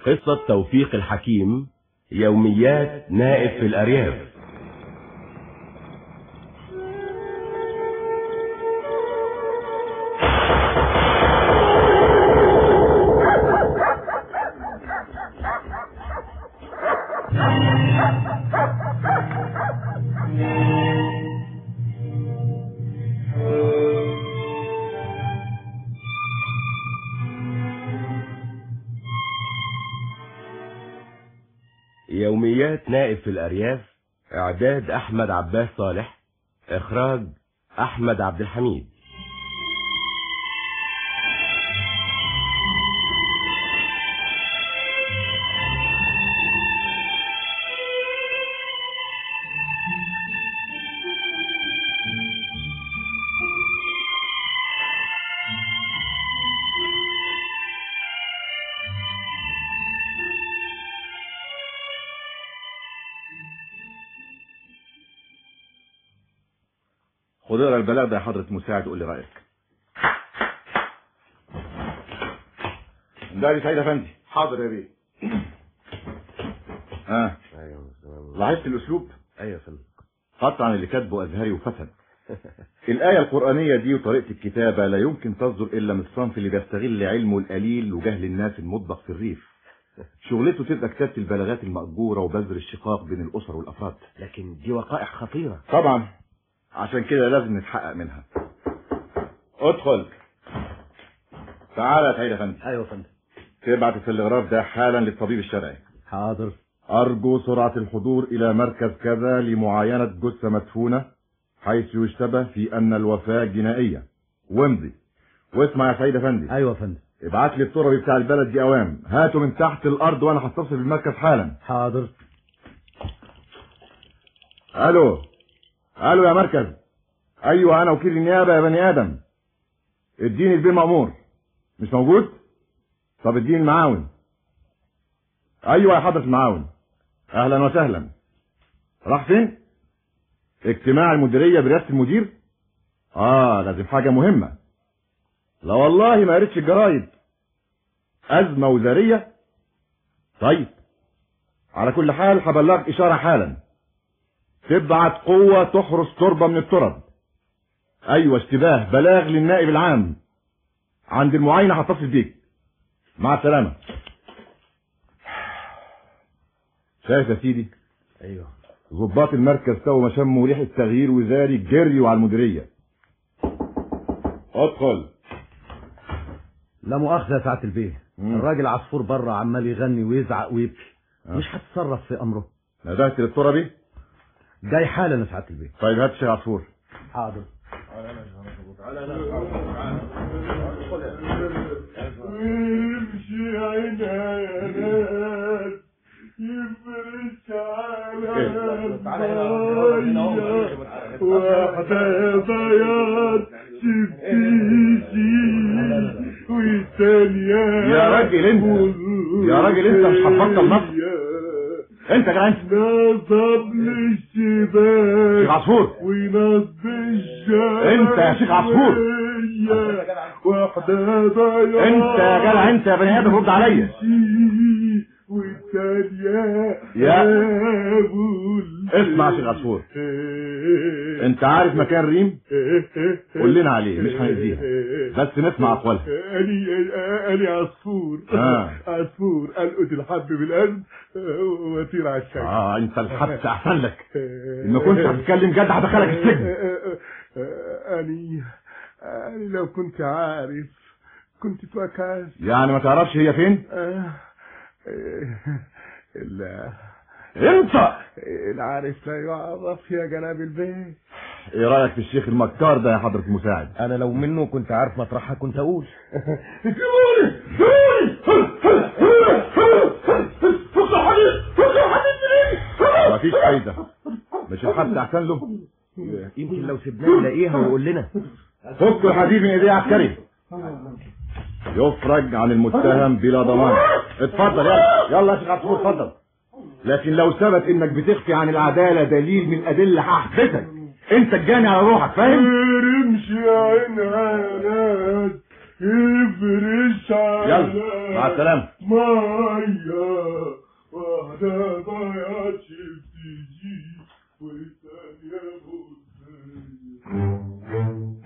قصة توفيق الحكيم يوميات نائب في الأرياف يوميات نائب في الأرياف إعداد أحمد عباس صالح إخراج أحمد عبد الحميد خد اقرا البلاغ ده يا حضرة مساعد وقول لي رأيك ده سعيد افندي حاضر يا بيه اه لاحظت الاسلوب أيوة يا فندم قطعا اللي كاتبه ازهري وفتن الآية القرآنية دي وطريقة الكتابة لا يمكن تصدر إلا من الصنف اللي بيستغل علمه القليل وجهل الناس المطبق في الريف شغلته تبقى كتابة البلاغات المأجورة وبذر الشقاق بين الأسر والأفراد لكن دي وقائع خطيرة طبعا عشان كده لازم نتحقق منها ادخل تعالى يا سعيد افندي أيوة يا فندم تبعت التلغراف ده حالا للطبيب الشرعي حاضر أرجو سرعة الحضور إلى مركز كذا لمعاينة جثة مدفونة حيث يشتبه في أن الوفاة جنائية وامضي واسمع يا سعيد أفندي أيوة يا فندم ابعت لي التربي بتاع البلد دي أوام هاته من تحت الأرض وأنا هتصل بالمركز حالا حاضر ألو ألو يا مركز أيوة أنا وكيل النيابة يا بني آدم اديني البيه مأمور مش موجود طب اديني المعاون أيوة يا حضرة المعاون أهلا وسهلا راح فين اجتماع المديرية برئاسة المدير اه لازم حاجة مهمة لا والله ما قريتش الجرايد أزمة وزارية طيب على كل حال هبلغك إشارة حالا تبعت قوة تحرس تربة من الترب أيوة اشتباه بلاغ للنائب العام عند المعاينة هتصل بيك مع السلامة شايف يا سيدي أيوة ضباط المركز تو ما شموا ريحة تغيير وزاري جريوا على المديرية ادخل لا مؤاخذة يا سعادة البيه مم. الراجل عصفور بره عمال يغني ويزعق ويبكي آه. مش هتتصرف في امره ندهت للتربي جاي حالا يا سعادة البيه طيب هات الشيخ عصفور حاضر يمشي عنايات يفرش على المية واحدة بياض شفتيشي والتانية يا راجل انت. يا راجل انت مش هتبطل نصب. انت يا جدعان نصب للشباك شيخ عصفور ونصب الشباك انت يا شيخ عصفور. واحدة بياض انت يا جدع انت يا بني ادم رد عليا والتانية يا- أبو اسمع يا شيخ عصفور انت عارف مكان ريم قول لنا عليه مش هنأذيها بس نسمع اقوالها أني أني عصفور آه. عصفور ألقط الحب بالقلب وأطير على الشجر اه انت الحبس احسن لك ان كنت هتتكلم جد هدخلك السجن أني أني لو كنت عارف كنت توكلت يعني ما تعرفش هي فين آه. لا انت العارف لا يعرف يا جناب البيت ايه رايك في الشيخ المكار ده يا حضره المساعد انا لو منه كنت عارف مطرحها كنت اقول مفيش فايده مش الحبس احسن له يمكن لو سيبناه يلاقيها ويقول لنا فك الحديد من ايديه عسكري يفرج عن المتهم بلا ضمان اتفضل يلا يلا يا شيخ عصفور اتفضل لكن لو ثبت انك بتخفي عن العداله دليل من ادله هحبسك انت الجاني على روحك فاهم امشي عين عينات افرش على يلا مع السلامة مية واحدة ضيعت بتيجي والثانية بتضيع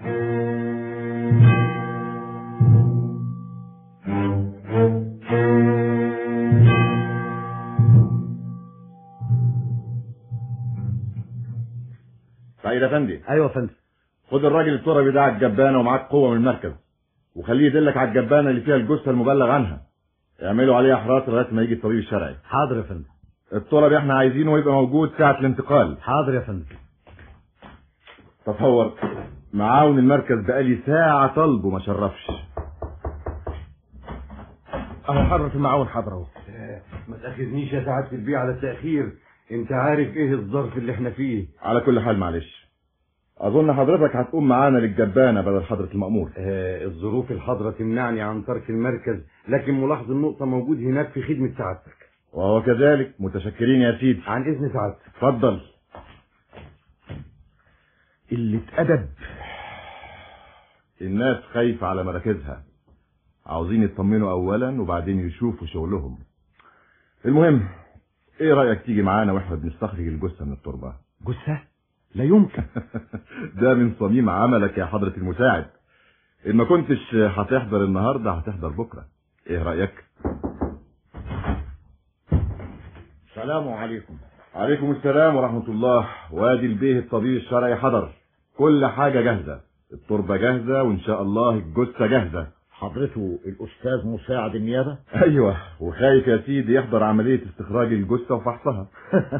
سعيد افندي ايوه يا فندم خد الراجل التربي ده على الجبانه ومعاك قوه من المركز وخليه يدلك على الجبانه اللي فيها الجثه المبلغ عنها اعملوا عليها حراس لغايه ما يجي الطبيب الشرعي حاضر يا فندم التربي احنا عايزينه يبقى موجود ساعه الانتقال حاضر يا فندم تصور معاون المركز بقالي ساعه طلبه ما شرفش اهو حضرة المعاون حاضر اهو ما تاخذنيش يا سعاده البيع على التاخير انت عارف ايه الظرف اللي احنا فيه على كل حال معلش اظن حضرتك هتقوم معانا للجبانه بدل حضره المأمور آه الظروف الحاضره تمنعني عن ترك المركز لكن ملاحظ النقطه موجود هناك في خدمه سعادتك وهو كذلك متشكرين يا سيدي عن اذن سعادتك اتفضل قله ادب الناس خايفة على مراكزها عاوزين يطمنوا أولا وبعدين يشوفوا شغلهم المهم ايه رأيك تيجي معانا واحنا بنستخرج الجثة من التربة جثه لا يمكن ده من صميم عملك يا حضرة المساعد إن ما كنتش هتحضر النهاردة هتحضر بكرة ايه رأيك السلام عليكم عليكم السلام ورحمة الله وادي البيه الطبيب الشرعي حضر كل حاجة جاهزة التربة جاهزة وإن شاء الله الجثة جاهزة حضرته الأستاذ مساعد النيابة أيوة وخايف يا سيدي يحضر عملية استخراج الجثة وفحصها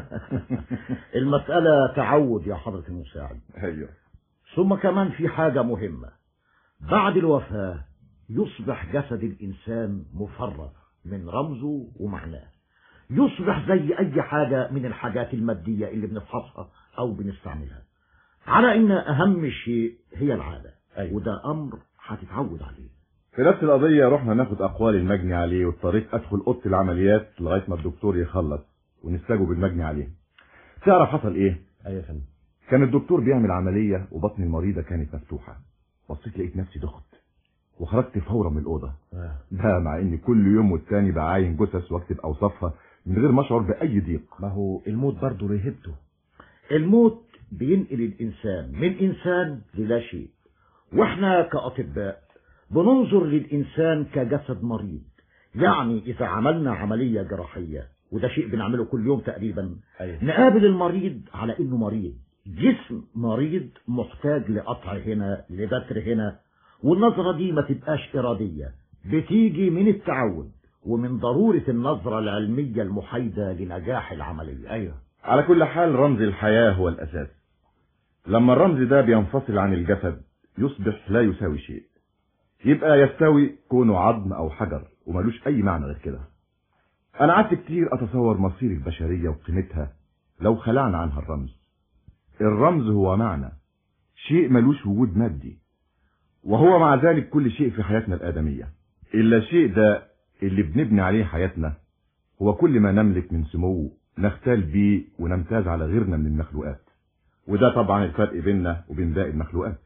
المسألة تعود يا حضرة المساعد أيوة ثم كمان في حاجة مهمة بعد الوفاة يصبح جسد الإنسان مفرغ من رمزه ومعناه يصبح زي أي حاجة من الحاجات المادية اللي بنفحصها أو بنستعملها على إن أهم شيء هي العادة أيوة. وده أمر هتتعود عليه في نفس القضية رحنا ناخد أقوال المجني عليه واضطريت أدخل أوضة العمليات لغاية ما الدكتور يخلص ونستجوب المجني عليه تعرف حصل إيه؟ ايوه يا فندم كان الدكتور بيعمل عملية وبطن المريضة كانت مفتوحة بصيت لقيت نفسي دخت وخرجت فورا من الأوضة آه. ده مع إني كل يوم والتاني بعاين جثث واكتب أوصافها من غير ما أشعر بأي ضيق ما هو الموت برضه رهبته الموت بينقل الإنسان من إنسان للا شيء وإحنا كأطباء بننظر للإنسان كجسد مريض يعني إذا عملنا عملية جراحية وده شيء بنعمله كل يوم تقريبا ايوه نقابل المريض على إنه مريض جسم مريض محتاج لقطع هنا لبتر هنا والنظرة دي ما تبقاش إرادية بتيجي من التعود ومن ضرورة النظرة العلمية المحايدة لنجاح العملية ايوه على كل حال رمز الحياة هو الأساس لما الرمز ده بينفصل عن الجسد يصبح لا يساوي شيء يبقى يستوي كونه عظم أو حجر وملوش أي معنى غير كده أنا قعدت كتير أتصور مصير البشرية وقيمتها لو خلعنا عنها الرمز الرمز هو معنى شيء ملوش وجود مادي وهو مع ذلك كل شيء في حياتنا الآدمية إلا الشيء ده اللي بنبني عليه حياتنا هو كل ما نملك من سمو نختال بيه ونمتاز على غيرنا من المخلوقات وده طبعا الفرق بيننا وبين باقي المخلوقات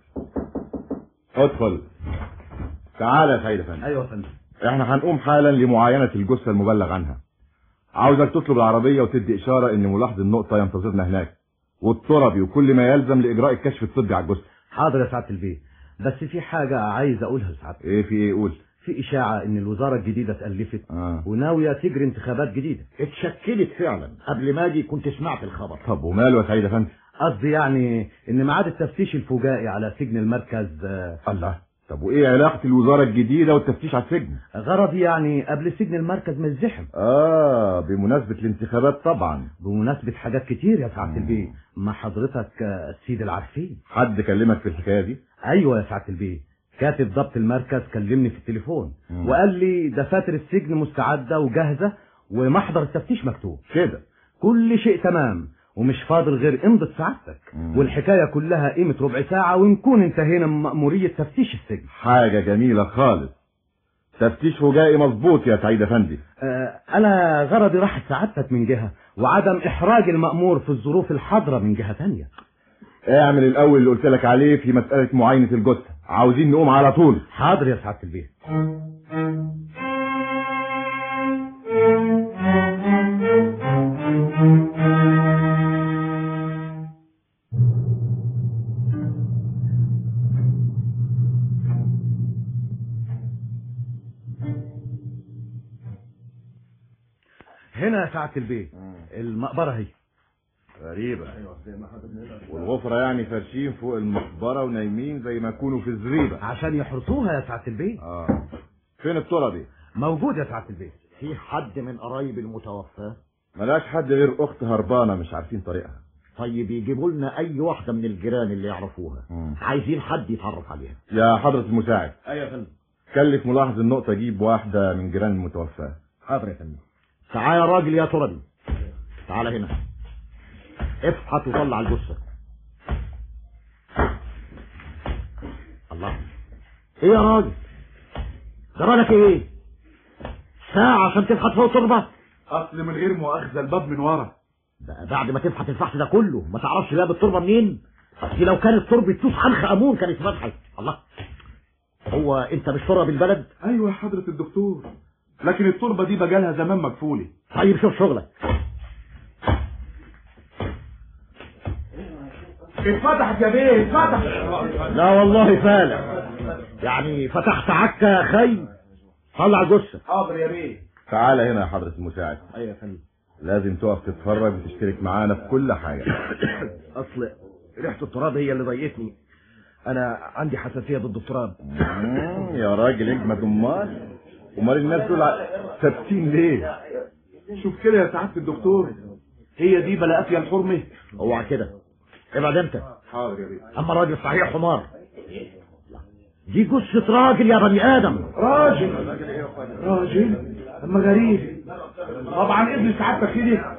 ادخل تعال يا سيد افندي ايوه يا فندم احنا هنقوم حالا لمعاينة الجثة المبلغ عنها عاوزك تطلب العربية وتدي اشارة ان ملاحظ النقطة ينتظرنا هناك والتربي وكل ما يلزم لاجراء الكشف الطبي على الجثة حاضر يا سعاده البيه بس في حاجه عايز اقولها لسعادتك ايه في ايه قول في اشاعه ان الوزاره الجديده اتالفت اه وناويه تجري انتخابات جديده اتشكلت فعلا قبل ما اجي كنت سمعت الخبر طب وماله يا سيد افندي قصدي يعني ان ميعاد التفتيش الفجائي على سجن المركز آه، الله طب وايه علاقة الوزارة الجديدة والتفتيش على السجن غرضي يعني قبل سجن المركز ما يزدحم اه بمناسبة الانتخابات طبعا بمناسبة حاجات كتير يا سعادة مم. البيه ما حضرتك آه، السيد العارفين حد كلمك في الحكاية دي ايوه يا سعادة البيه كاتب ضبط المركز كلمني في التليفون مم. وقال لي دفاتر السجن مستعدة وجاهزة ومحضر التفتيش مكتوب كده كل شيء تمام ومش فاضل غير امضة سعادتك مم. والحكاية كلها قيمة ربع ساعة ونكون انتهينا من مأمورية تفتيش السجن حاجة جميلة خالص تفتيش فجائي مظبوط يا سعيد افندي آه انا غرضي راحة سعادتك من جهة وعدم احراج المأمور في الظروف الحاضرة من جهة تانية اعمل الاول اللي قلت لك عليه في مساله معاينه الجثه عاوزين نقوم على طول حاضر يا سعاده البيه هنا يا سعاده البيه المقبره هي غريبه والغفره يعني فارشين فوق المقبره ونايمين زي ما يكونوا في الزريبه عشان يحرسوها يا سعاده البيه اه فين الترى دي موجود يا سعاده البيه في حد من قرايب المتوفى ملاش حد غير اخت هربانه مش عارفين طريقها طيب يجيبوا لنا اي واحده من الجيران اللي يعرفوها مم. عايزين حد يتعرف عليها يا حضره المساعد ايوه يا فندم كلف ملاحظ النقطه جيب واحده من جيران المتوفاه حاضر يا فندم تعال يا راجل يا تربي تعال هنا افحط وطلع الجثه الله ايه يا راجل جرالك ايه ساعة عشان تفحط فوق تربة اصل من غير مؤاخذه الباب من ورا بقى بعد ما تفحط الفحص ده كله ما تعرفش باب التربة منين دي لو كانت تربة توس عنخ امون كانت فتحت الله هو انت مش تربة البلد ايوه يا حضره الدكتور لكن التربه دي بقالها زمان مكفوله طيب شوف شغلك اتفتحت يا بيه اتفتحت لا والله فعلا يعني فتحت عكا يا خي طلع الجثة حاضر يا بيه تعالى هنا يا حضره المساعد ايوه يا فندم لازم تقف تتفرج وتشترك معانا في كل حاجه اصل ريحه التراب هي اللي ضايقتني انا عندي حساسيه ضد التراب مم، يا راجل اجمد امال امال الناس دول ع- ثابتين ليه شوف كده يا سعاده الدكتور هي دي بلا قافيه الحرمه اوعى كده ابعد انت حاضر يا بيه اما راجل صحيح حمار دي جثه راجل يا بني ادم راجل راجل اما غريب طبعا ابن سعادتك كده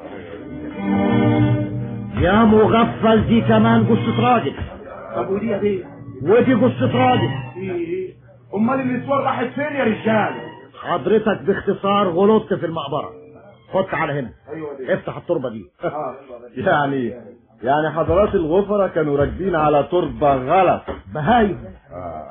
يا مغفل دي كمان جثه راجل طب ودي يا بيه ودي جثه راجل ايه امال النسوان راحت فين يا رجال حضرتك باختصار غلطت في المقبره خد على هنا ايوه يا بيه افتح التربه دي آه. يعني يعني حضرات الغفرة كانوا راكبين على تربة غلط بهايم آه.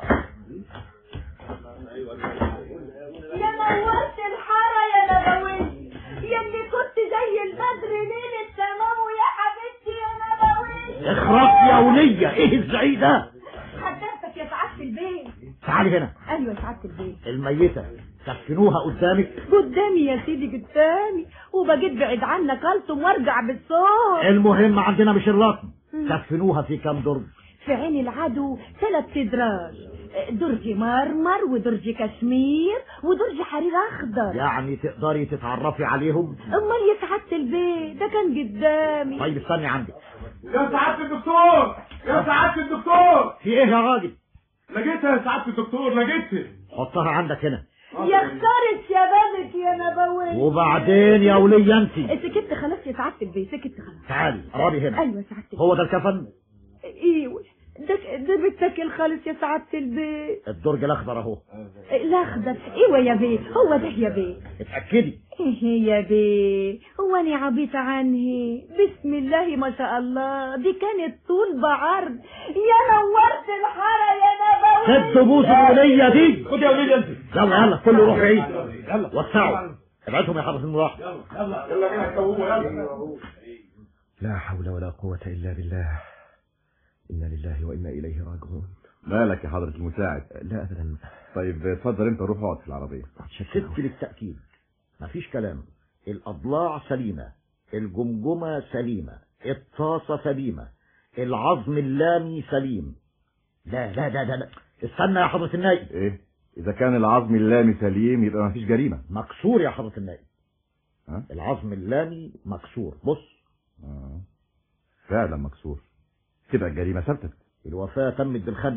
يا نورت الحارة يا نبوي يا اللي كنت زي البدر ليلة تمام ويا حبيبتي يا نبوي اخرس يا وليه ايه الزعيق ده حدثتك يا سعادة البيت تعالي هنا ايوه يا سعادة البيت الميته كفنوها قدامك قدامي يا سيدي قدامي وبجيت بعيد عنك الطم وارجع بالصوت المهم عندنا مش الرقم كفنوها في كام درج في عين العدو ثلاث ادراج درج مرمر ودرج كشمير ودرج حرير اخضر يعني تقدري تتعرفي عليهم امال يا سعادة البيت ده كان قدامي طيب استني عندك يا سعاده الدكتور يا سعاده الدكتور في ايه يا راجل لقيتها يا سعاده الدكتور لقيتها حطها عندك هنا يا خسارة شبابك يا نبوي وبعدين يا ولية انت سكت خلاص يا سعادة البيت سكت خلاص تعالي قربي هنا ايوه يا سعادة البيت هو ده الكفن ايوه ده ده بيتاكل خالص يا سعادة البيت الدرج الاخضر اهو الاخضر ايوه يا بيه هو ده يا بيه اتاكدي ايه يا بيه هو انا عبيت عنه بسم الله ما شاء الله دي كانت طول بعرض يا نورت الحارة يا نبوي سد بوس الولية دي خد يا وليد انت يلا يلا كله روح عيد وسعوا ابعدهم يا حضرة الملاحظ يلا يلا بينا نسووه يلا لا حول ولا قوة إلا بالله إنا لله وإنا إليه راجعون مالك يا حضرة المساعد لا أبدا طيب اتفضل انت روح اقعد في العربية ست للتأكيد مفيش كلام الأضلاع سليمة الجمجمة سليمة الطاسة سليمة العظم اللامي سليم لا لا لا لا, لا. استنى يا حضرة النائب ايه اذا كان العظم اللامي سليم يبقى مفيش جريمة مكسور يا حضرة النائب ها؟ العظم اللامي مكسور بص آه. فعلا مكسور تبقى الجريمة ثبتت الوفاة تمت بالخنق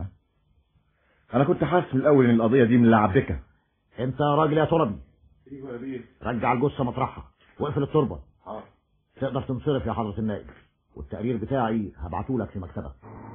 انا كنت حاسس من الاول ان القضية دي ملعبكة انت يا راجل يا تربي ايوه يا بيه رجع الجثة مطرحها واقفل التربة حاضر تقدر تنصرف يا حضرة النائب والتقرير بتاعي هبعته لك في مكتبك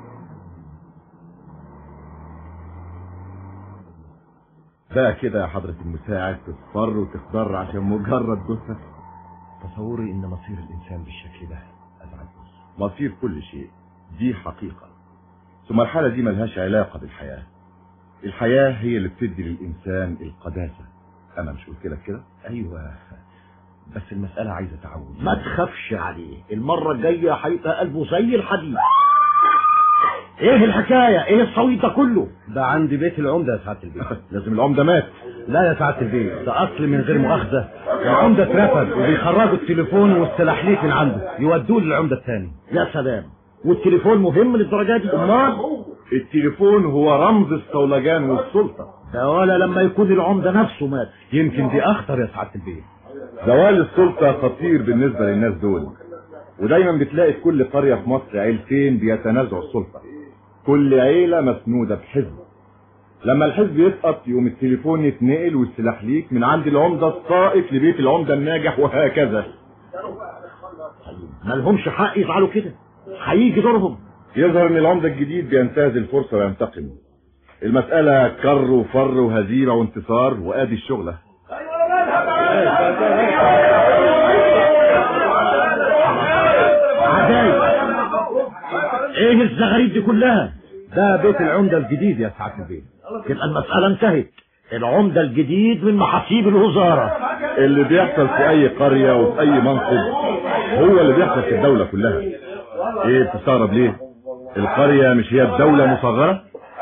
بقى كده يا حضرة المساعد تصفر وتخضر عشان مجرد جثة تصوري إن مصير الإنسان بالشكل ده أزعج مصير كل شيء دي حقيقة ثم الحالة دي ملهاش علاقة بالحياة الحياة هي اللي بتدي للإنسان القداسة أنا مش قلت لك كده ايوه بس المسألة عايزة تعود ما تخافش عليه المرة الجاية هيبقى قلبه زي الحديد ايه الحكاية ايه الصويت ده كله ده عندي بيت العمدة يا سعادة البيت لازم العمدة مات لا يا سعادة البيت ده أصل من غير مؤاخذة العمدة اترفد وبيخرجوا التليفون والسلاحليك من عنده يودوه للعمدة التاني يا سلام والتليفون مهم للدرجة دي أمال التليفون هو رمز الصولجان والسلطة ده ولا لما يكون العمدة نفسه مات يمكن دي أخطر يا سعادة البيت زوال السلطة خطير بالنسبة للناس دول ودايما بتلاقي في كل قرية في مصر عيلتين بيتنازعوا السلطة كل عيلة مسنودة بحزب لما الحزب يسقط يقوم التليفون يتنقل والسلاحليك من عند العمدة السائق لبيت العمدة الناجح وهكذا مالهمش حق يفعلوا كده هيجي دورهم يظهر ان العمدة الجديد بينتهز الفرصة وينتقم المسألة كر وفر وهزيمة وانتصار وادي الشغلة عجايب ايه الزغاريد دي كلها ده بيت العمدة الجديد يا سعادة البيت تبقى المسألة انتهت العمدة الجديد من محاسيب الوزارة اللي بيحصل في اي قرية وفي اي منصب هو اللي بيحصل في الدولة كلها ايه بتستغرب ليه القرية مش هي الدولة مصغرة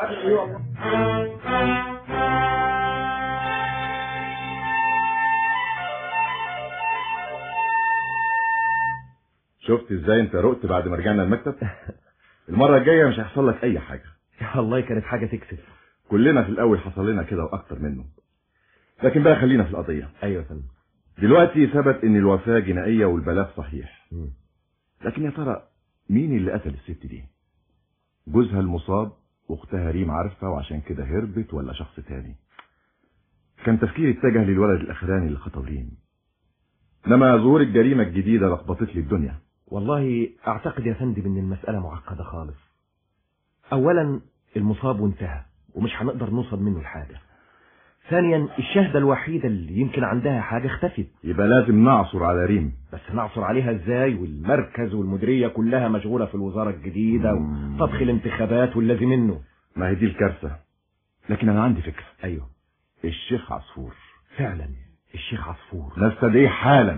شفت ازاي انت رقت بعد ما رجعنا المكتب المرة الجاية مش هيحصل لك اي حاجة والله كانت حاجة تكسب كلنا في الاول حصل لنا كده واكتر منه لكن بقى خلينا في القضية ايوه يا فندم دلوقتي ثبت ان الوفاة جنائية والبلاغ صحيح مم. لكن يا ترى مين اللي قتل الست دي جوزها المصاب واختها ريم عارفة وعشان كده هربت ولا شخص تاني كان تفكيري اتجه للولد الاخراني اللي خطب ريم انما ظهور الجريمة الجديدة لخبطت لي الدنيا والله اعتقد يا فندم ان المسألة معقدة خالص اولا المصاب وانتهى ومش هنقدر نوصل منه لحاجة ثانيا الشاهدة الوحيدة اللي يمكن عندها حاجة اختفت يبقى لازم نعصر على ريم بس نعثر عليها ازاي والمركز والمديرية كلها مشغولة في الوزارة الجديدة مم. وطبخ الانتخابات والذي منه ما هي دي الكارثة لكن انا عندي فكرة ايوه الشيخ عصفور فعلا الشيخ عصفور نستدعيه حالا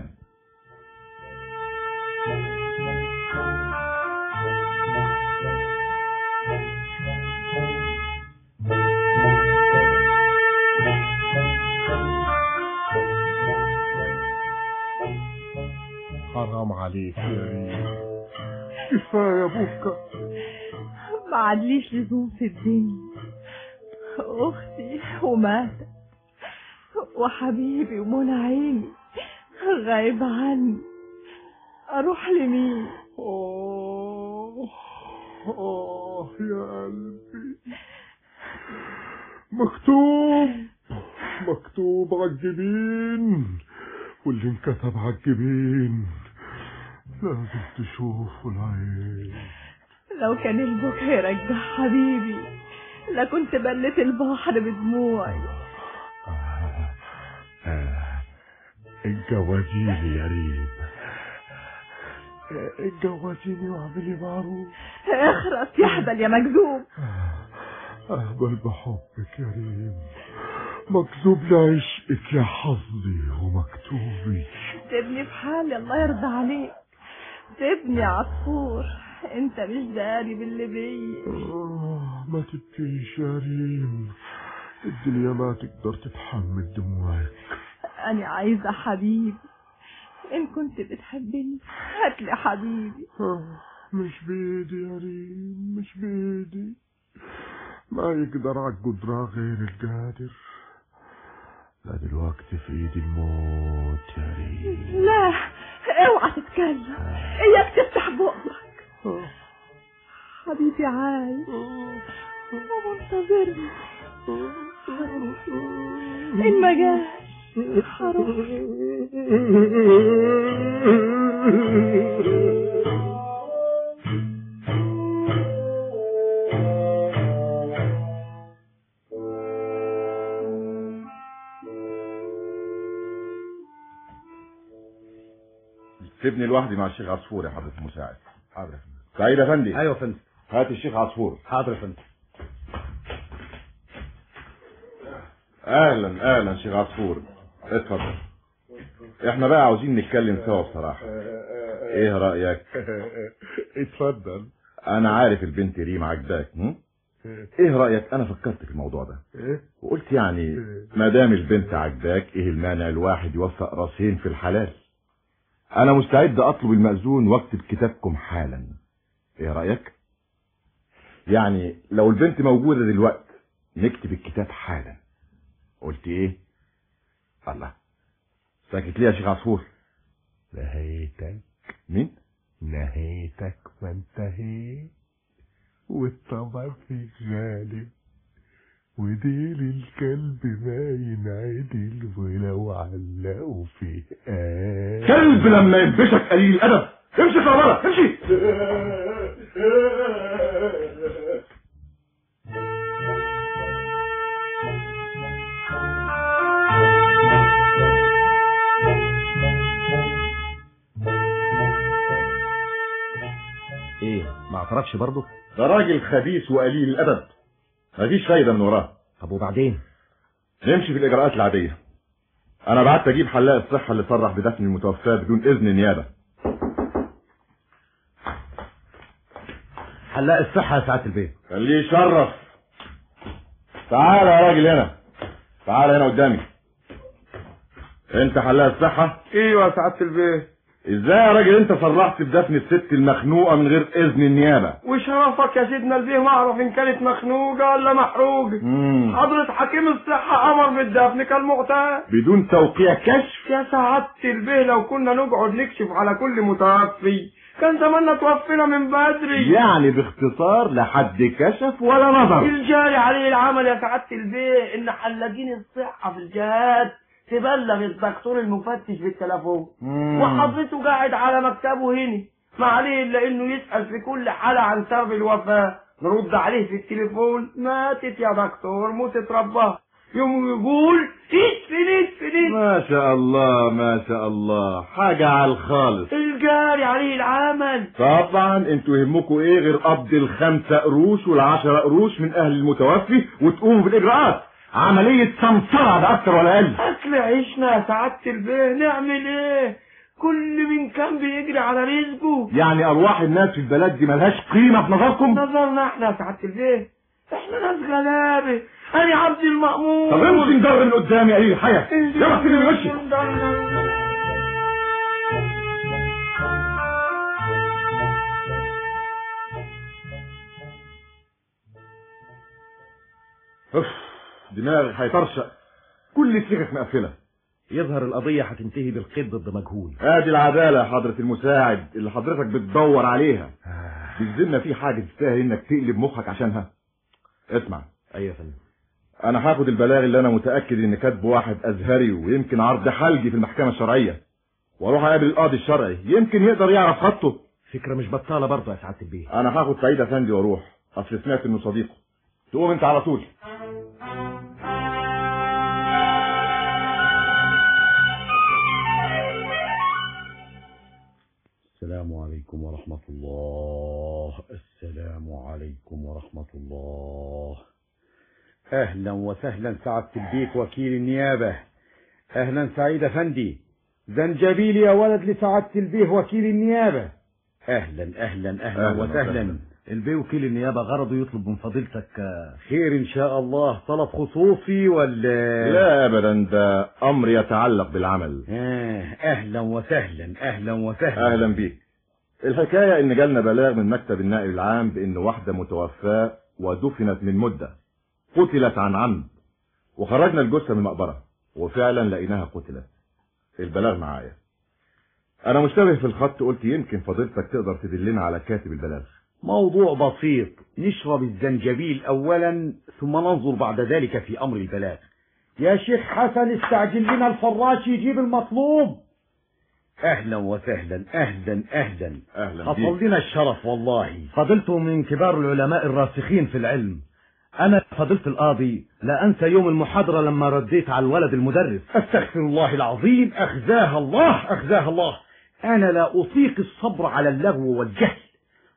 حرام عليك يا ريم كفايه بكى ما عادليش لزوم في الدنيا اختي وماتت وحبيبي ومنى عيني غايب عني اروح لمين آه آه يا قلبي مكتوب مكتوب على الجبين واللي انكتب على الجبين لازم تشوفه العين لو كان البكا يرجع حبيبي لكنت بلت البحر بدموعي اتجوزيني يا ريم اتجوزيني واعملي معروف اخرس يحبل يا مكذوب أهبل بحبك يا ريم مكتوب لعشقك يا حظي ومكتوبي سيبني في حالي الله يرضى عليك سيبني يا عصفور انت مش داري باللي بيا آه ما تبكيش يا ريم الدنيا ما تقدر تتحمل دموعك انا عايزه حبيبي ان كنت بتحبني هاتلي حبيبي آه مش بيدي يا ريم مش بيدي ما يقدر على القدرة غير القادر لا دلوقتي في ايدي الموت يا ريم لا اوعى تتكلم اياك تفتح بقك آه حبيبي عايش ومنتظرني ان ما جاش هروح سيبني لوحدي مع الشيخ عصفور يا حضرة المساعد حاضر سعيد افندي ايوه يا فندم هات الشيخ عصفور حاضر يا فندم اهلا اهلا شيخ عصفور اتفضل احنا بقى عاوزين نتكلم سوا بصراحه ايه رايك اتفضل انا عارف البنت ريم عجباك هم؟ ايه رايك انا فكرت في الموضوع ده ايه وقلت يعني ما دام البنت عجباك ايه المانع الواحد يوفق راسين في الحلال انا مستعد اطلب المأذون واكتب كتابكم حالا ايه رايك يعني لو البنت موجوده دلوقتي نكتب الكتاب حالا قلت ايه الله ساكت ليه يا شيخ عصفور نهيتك مين نهيتك وانتهيت والطبع في غالب وديل الكلب باين عدل ولو علقوا في آه كلب لما ينبشك قليل الادب امشي يا بره امشي ايه ما اعترفش برضه ده راجل خبيث وقليل الادب مفيش فايده من وراه طب وبعدين نمشي في الاجراءات العاديه انا بعت اجيب حلاق الصحه اللي صرح بدفن المتوفاه بدون اذن النيابه حلاق الصحه يا سعاده البيت خليه يشرف تعال يا راجل هنا تعال هنا قدامي انت حلاق الصحه ايوه يا سعاده البيت ازاي يا راجل انت صرحت بدفن الست المخنوقه من غير اذن النيابه وشرفك يا سيدنا البيه ما اعرف ان كانت مخنوقه ولا محروقه مم. حضرة حكيم الصحة أمر بالدفن كالمعتاد بدون توقيع كشف يا سعادة البيه لو كنا نقعد نكشف على كل متوفي كان زماننا توفينا من بدري يعني باختصار لا حد كشف ولا نظر الجاري عليه العمل يا سعادة البيه إن حلاقين الصحة في الجهات تبلغ الدكتور المفتش بالتليفون مم. وحضرته قاعد على مكتبه هنا ما عليه الا انه يسأل في كل حالة عن سبب الوفاة نرد عليه في التليفون ماتت يا دكتور موتت ربها يوم يقول اتفنت فنت ما شاء الله ما شاء الله حاجة على الخالص الجاري عليه العمل طبعا انتوا يهمكم ايه غير قبض الخمسة قروش والعشرة قروش من اهل المتوفي وتقوموا بالاجراءات عملية سمسرة ده اكتر ولا اقل اكل عيشنا يا سعادة البيه نعمل ايه كل من كان بيجري على رزقه يعني ارواح الناس في البلد دي ملهاش قيمة في نظركم نظرنا احنا يا سعادة البيه احنا ناس غلابة انا عبد المأمور طب امشي ندور من قدامي يا قليل الحياة يلا سيبني من وشي اوف دماغي هيطرشق كل السكك مقفلة يظهر القضيه هتنتهي بالقيد ضد مجهول ادي العدالة يا حضرة المساعد اللي حضرتك بتدور عليها بالذمة في حاجة تستاهل انك تقلب مخك عشانها اسمع ايوه يا فندم انا هاخد البلاغ اللي انا متأكد ان كاتبه واحد ازهري ويمكن عرض حلجي في المحكمة الشرعية واروح اقابل القاضي الشرعي يمكن يقدر يعرف خطه فكره مش بطاله برضه يا سعاده البيت انا هاخد سعيد افندي واروح اصل سمعت انه صديقه تقوم انت على طول السلام عليكم ورحمة الله السلام عليكم ورحمة الله أهلا وسهلا سعادة البيك وكيل النيابة أهلا سعيد أفندي زنجبيل يا ولد لسعادة البيه وكيل النيابة أهلا أهلا أهلا, أهلاً وسهلا وسهلاً. البيه وكيل النيابه غرضه يطلب من فضيلتك آه، خير إن شاء الله طلب خصوصي ولا لا ابدا ده امر يتعلق بالعمل آه أهلا وسهلا أهلا وسهلا اهلا بيك الحكاية ان جالنا بلاغ من مكتب النائب العام بان واحدة متوفاة ودفنت من مدة قتلت عن عمد وخرجنا الجثة من المقبرة وفعلا لقيناها قتلت البلاغ معايا انا مشتبه في الخط قلت يمكن فضيلتك تقدر تدلنا على كاتب البلاغ موضوع بسيط نشرب الزنجبيل أولا ثم ننظر بعد ذلك في أمر البلاغ يا شيخ حسن استعجل لنا الفراش يجيب المطلوب أهلا وسهلا أهلا أهلا اهلا حصل بيك لنا الشرف والله فضيلته من كبار العلماء الراسخين في العلم انا فضيله القاضي لا انسى يوم المحاضره لما رديت على الولد المدرس أستغفر الله العظيم أخزاها الله أخزاها الله أنا لا أطيق الصبر على اللغو والجهل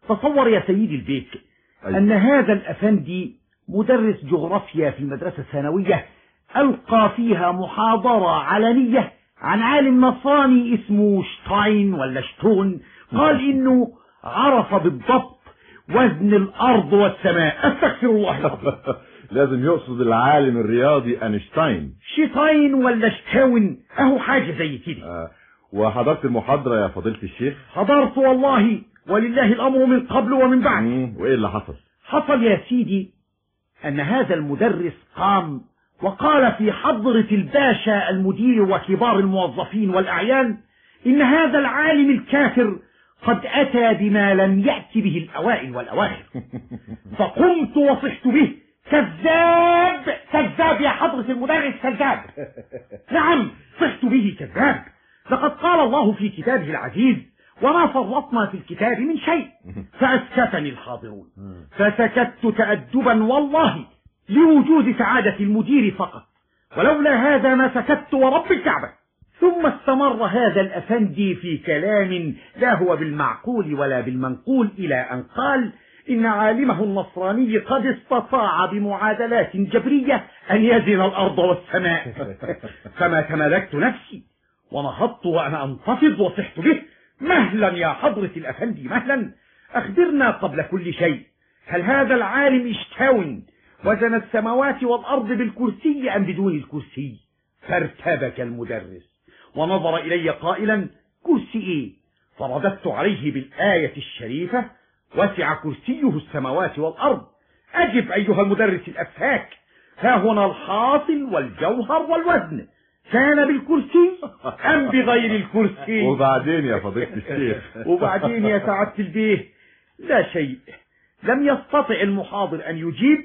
تصور يا سيدي البيك أيوة. أن هذا الأفندي مدرس جغرافيا في المدرسة الثانوية ألقى فيها محاضرة علنية عن عالم نصراني اسمه شتاين ولا شتون قال إنه عرف بالضبط وزن الأرض والسماء أستغفر الله العظيم لازم يقصد العالم الرياضي أينشتاين شتاين ولا شتاون أهو حاجة زي كده آه، وحضرت المحاضرة يا فضيلة الشيخ حضرت والله ولله الأمر من قبل ومن بعد مم، وإيه اللي حصل حصل يا سيدي أن هذا المدرس قام وقال في حضرة الباشا المدير وكبار الموظفين والأعيان إن هذا العالم الكافر قد أتى بما لم يأت به الأوائل والأواخر فقمت وصحت به كذاب كذاب يا حضرة المدرس كذاب نعم صحت به كذاب لقد قال الله في كتابه العزيز وما فرطنا في الكتاب من شيء فأسكتني الحاضرون فسكت تأدبا والله لوجود سعادة المدير فقط ولولا هذا ما سكت ورب الكعبة ثم استمر هذا الأفندي في كلام لا هو بالمعقول ولا بالمنقول إلى أن قال إن عالمه النصراني قد استطاع بمعادلات جبرية أن يزن الأرض والسماء فما تمالكت نفسي ونهضت وأنا أنتفض وصحت به مهلا يا حضرة الأفندي مهلا أخبرنا قبل كل شيء هل هذا العالم اشتاون وزن السماوات والأرض بالكرسي أم بدون الكرسي فارتبك المدرس ونظر إلي قائلا كرسي إيه فرددت عليه بالآية الشريفة وسع كرسيه السماوات والأرض أجب أيها المدرس الأفاك ها هنا الحاصل والجوهر والوزن كان بالكرسي أم بغير الكرسي وبعدين يا فضيلة الشيخ وبعدين يا سعادة البيه لا شيء لم يستطع المحاضر أن يجيب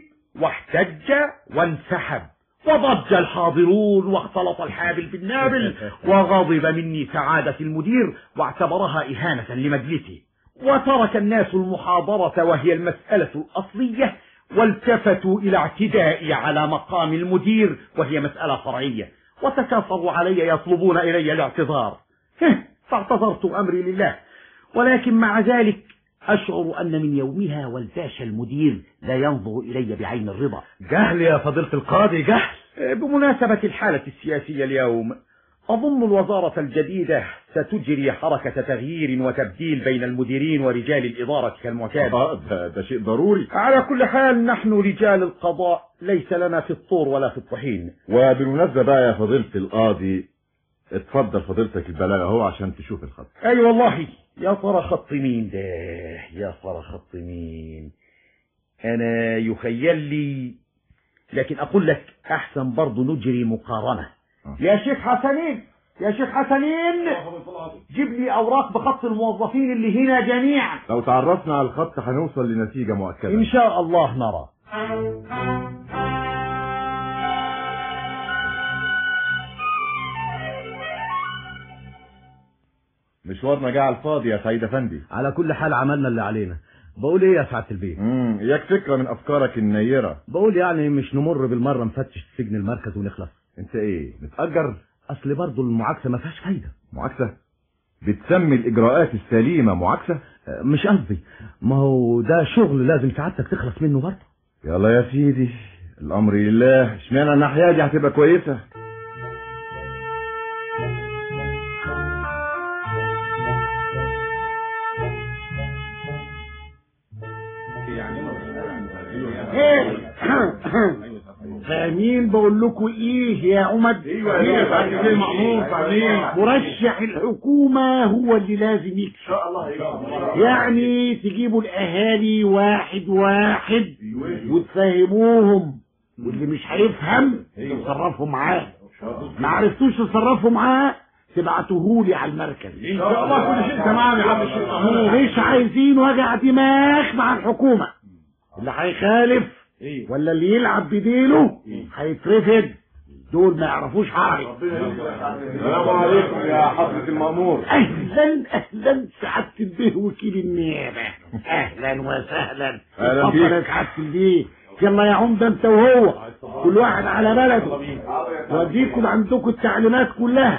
واحتج وانسحب وضج الحاضرون واختلط الحابل بالنابل وغضب مني سعادة المدير واعتبرها إهانة لمجلسه وترك الناس المحاضرة وهي المسألة الأصلية والتفتوا إلى اعتدائي على مقام المدير وهي مسألة فرعية وتكاثروا علي يطلبون إلي الاعتذار هه، فاعتذرت أمري لله ولكن مع ذلك أشعر أن من يومها والباشا المدير لا ينظر إلي بعين الرضا جهل يا فضيلة القاضي جهل بمناسبة الحالة السياسية اليوم أظن الوزارة الجديدة ستجري حركة تغيير وتبديل بين المديرين ورجال الإدارة كالمعتاد آه، ده, ده شيء ضروري على كل حال نحن رجال القضاء ليس لنا في الطور ولا في الطحين وبالمناسبة بقى يا فضيلة القاضي اتفضل فضيلتك البلاغ اهو عشان تشوف الخط أي أيوة والله يا ترى خط مين ده يا ترى خط مين أنا يخيل لي لكن أقول لك أحسن برضو نجري مقارنة آه. يا شيخ حسنين يا شيخ حسنين جيب لي أوراق بخط الموظفين اللي هنا جميعا لو تعرفنا على الخط هنوصل لنتيجة مؤكدة إن شاء الله نرى مشوارنا جه على الفاضي يا سعيد افندي على كل حال عملنا اللي علينا بقول ايه يا سعادة البيه امم اياك فكرة من افكارك النيرة بقول يعني مش نمر بالمرة نفتش سجن المركز ونخلص انت ايه متأجر اصل برضو المعاكسة ما فيهاش فايدة معاكسة بتسمي الاجراءات السليمة معاكسة أه، مش قصدي ما هو ده شغل لازم سعادتك تخلص منه برضه يلا يا سيدي الامر لله اشمعنى الناحية دي هتبقى كويسة فاهمين بقول لكم ايه يا عمد ايوه ايوه فاهمين مأمور فاهمين مرشح الحكومة هو اللي لازم يكسب يعني تجيبوا الاهالي واحد واحد وتفهموهم واللي مش هيفهم تصرفوا معاه ما عرفتوش تصرفوا معاه تبعتوهولي على المركز ان شاء الله كل شيء تمام يا عم الشيخ مأمور مش عايزين وجع دماغ مع الحكومة اللي هيخالف ولا اللي يلعب بديله هيترفد دول ما يعرفوش حاجة السلام عليكم يا حضرة المأمور اهلا اهلا سعادة البيه وكيل النيابة اهلا وسهلا أهلا اتفضل بيك. يا سعادة البيه يلا يا عمدة انت وهو كل واحد على بلده وديكم عندكم التعليمات كلها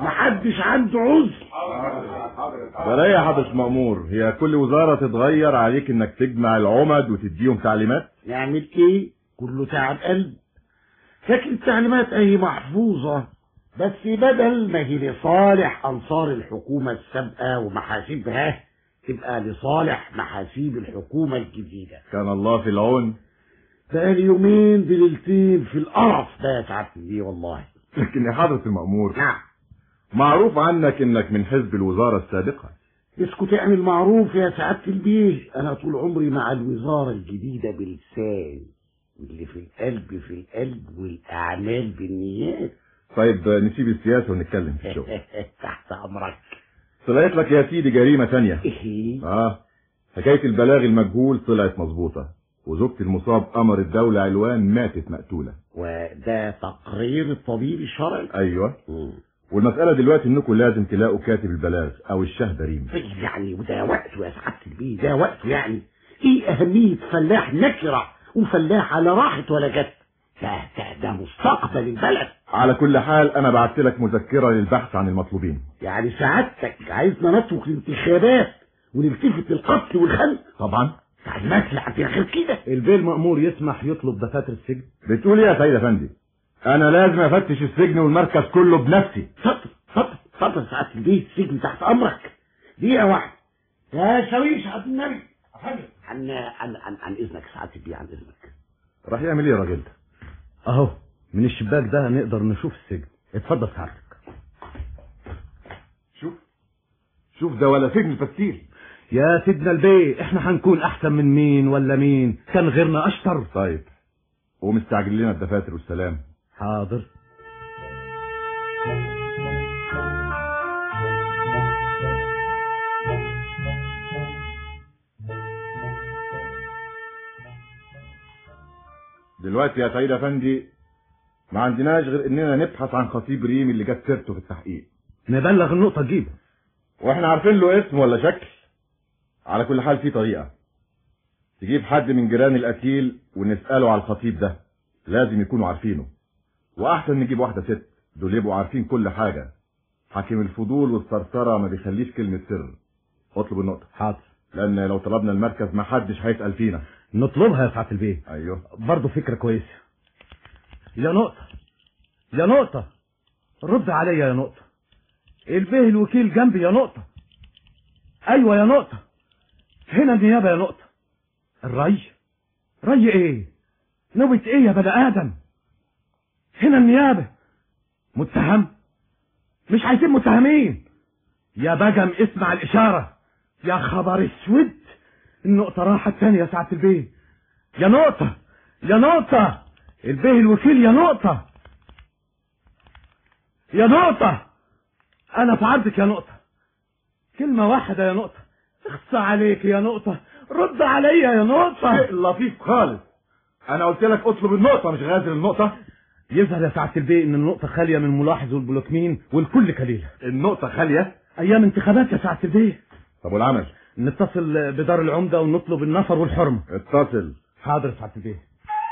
محدش عنده عذر ده يا حضرة مأمور هي كل وزارة تتغير عليك انك تجمع العمد وتديهم تعليمات نعمل ايه كله تعب قلب لكن التعليمات اهي محفوظة بس بدل ما هي لصالح انصار الحكومة السابقة ومحاسيبها تبقى لصالح محاسيب الحكومة الجديدة كان الله في العون بقالي يومين بليلتين في القرف ده يا سعادة البيه والله لكن يا حضرة المأمور نعم معروف عنك انك من حزب الوزارة السابقة اسكت اعمل معروف يا سعادة البيه انا طول عمري مع الوزارة الجديدة بلسان اللي في القلب في القلب والاعمال بالنيات طيب نسيب السياسة ونتكلم في الشغل تحت امرك طلعت لك يا سيدي جريمة تانية ايه اه حكاية البلاغ المجهول طلعت مظبوطة وزوجة المصاب قمر الدولة علوان ماتت مقتولة وده تقرير الطبيب الشرعي ايوه مم. والمسألة دلوقتي انكم لازم تلاقوا كاتب البلاغ او الشهد ريم يعني وده وقته يا سعادة البيه ده وقته يعني ايه اهمية فلاح نكرة وفلاح على راحت ولا جت ده ده ده مستقبل البلد على كل حال انا بعت لك مذكرة للبحث عن المطلوبين يعني سعادتك عايزنا نترك الانتخابات ونلتفت للقتل والخنق طبعا تعليمات اللي عندنا غير كده البيه المأمور يسمح يطلب دفاتر السجن بتقول ايه يا سيد افندي انا لازم افتش السجن والمركز كله بنفسي اتفضل اتفضل اتفضل سعادة البيه السجن تحت امرك دقيقة واحدة يا شويش عبد النبي عن عن عن عن اذنك سعادة البيه عن اذنك راح يعمل ايه الراجل ده اهو من الشباك ده نقدر نشوف السجن اتفضل سعادتك شوف شوف ده ولا سجن فتيل يا سيدنا البيه احنا هنكون احسن من مين ولا مين كان غيرنا اشطر طيب ومستعجل لنا الدفاتر والسلام حاضر دلوقتي يا سيد افندي ما عندناش غير اننا نبحث عن خطيب ريم اللي جت سيرته في التحقيق نبلغ النقطة تجيبه واحنا عارفين له اسم ولا شكل على كل حال في طريقة تجيب حد من جيران القتيل ونسأله على الخطيب ده لازم يكونوا عارفينه واحسن نجيب واحدة ست دول يبقوا عارفين كل حاجة حاكم الفضول والثرثرة ما بيخليش كلمة سر اطلب النقطة حاضر لان لو طلبنا المركز ما حدش هيسأل فينا نطلبها يا سعادة البيه ايوه برضه فكرة كويسة يا نقطة يا نقطة رد عليا يا نقطة البيه الوكيل جنبي يا نقطة ايوه يا نقطة هنا النيابة يا نقطة الري ري ايه نوبة ايه يا بني ادم هنا النيابة متهم مش عايزين متهمين يا بجم اسمع الاشارة يا خبر اسود النقطة راحت تاني يا سعادة البيه يا نقطة يا نقطة البيه الوكيل يا نقطة يا نقطة أنا في عرضك يا نقطة كلمة واحدة يا نقطة اخصى عليك يا نقطة رد عليا يا نقطة لطيف خالص انا قلت لك اطلب النقطة مش غازل النقطة يظهر يا سعادة البيه إن النقطة خالية من الملاحظ والبلوكمين والكل كليلة النقطة خالية أيام انتخابات يا سعادة البيه طب والعمل نتصل بدار العمدة ونطلب النفر والحرمة اتصل حاضر يا سعادة البيه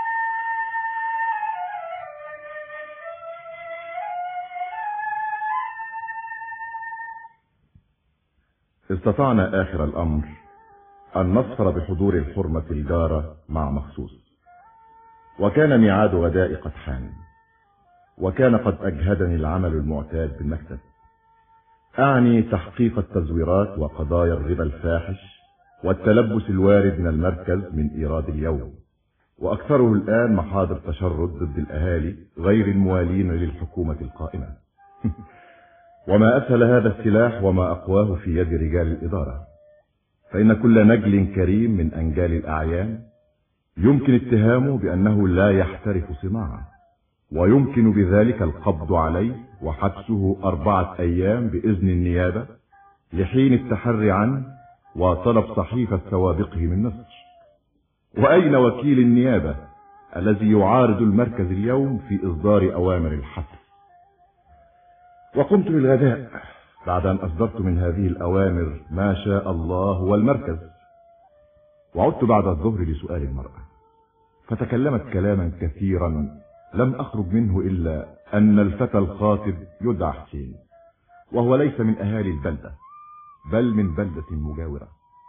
استطعنا آخر الأمر أن نصفر بحضور الحرمة الجارة مع مخصوص وكان ميعاد غداء قد حان وكان قد أجهدني العمل المعتاد بالمكتب أعني تحقيق التزويرات وقضايا الربا الفاحش والتلبس الوارد من المركز من إيراد اليوم وأكثره الآن محاضر تشرد ضد الأهالي غير الموالين للحكومة القائمة وما أسهل هذا السلاح وما أقواه في يد رجال الإدارة فإن كل نجل كريم من أنجال الأعيان يمكن اتهامه بأنه لا يحترف صناعة ويمكن بذلك القبض عليه وحبسه أربعة أيام بإذن النيابة لحين التحري عنه وطلب صحيفة سوابقه من مصر وأين وكيل النيابة الذي يعارض المركز اليوم في إصدار أوامر الحبس وقمت بالغداء بعد أن أصدرت من هذه الأوامر ما شاء الله والمركز وعدت بعد الظهر لسؤال المرأة فتكلمت كلاما كثيرا لم أخرج منه إلا أن الفتى الخاطب يدعى حسين وهو ليس من أهالي البلدة بل من بلدة مجاورة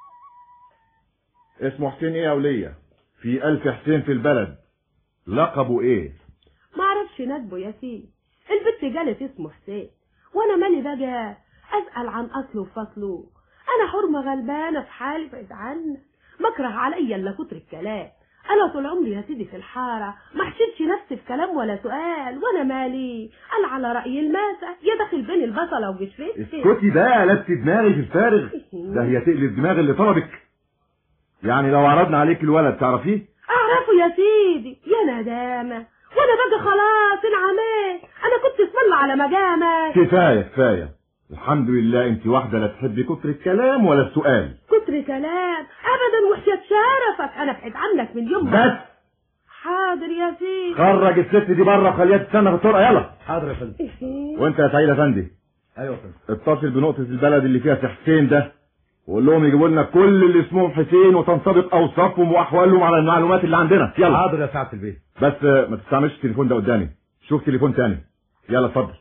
اسمه حسين ايه يا ولية في ألف حسين في البلد لقبه ايه ما اعرفش ندبه يا سيدي البت جالت اسمه حسين وانا مالي بقى اسال عن اصله وفصله انا حرمه غلبانه في حالي بعيد عنك مكره عليا الا كتر الكلام انا طول عمري يا سيدي في الحاره ما حشدش نفسي في كلام ولا سؤال وانا مالي انا على راي الماسه يا داخل بين البصله وجشفتي اسكتي بقى لفت دماغي في الفارغ ده هي تقلب دماغ اللي طلبك يعني لو عرضنا عليك الولد تعرفيه اعرفه يا سيدي يا ندامه وانا بقى خلاص انعميت انا كنت اسم الله على مجامك كفاية كفاية الحمد لله انت واحدة لا تحبي كتر الكلام ولا السؤال كتر كلام ابدا وحشة شرفك انا بعيد عنك من يوم بس حاضر يا سيدي خرج الست دي بره خليها تستنى في الطرقة يلا حاضر يا فندم وانت يا سعيد افندي ايوه يا فندم اتصل بنقطة البلد اللي فيها سي حسين ده وقول لهم يجيبوا لنا كل اللي اسمهم حسين وتنطبق اوصافهم واحوالهم على المعلومات اللي عندنا يلا حاضر يا سعاده البيت بس آه، ما تستعملش التليفون ده قدامي شوف تليفون تاني يلا اتفضل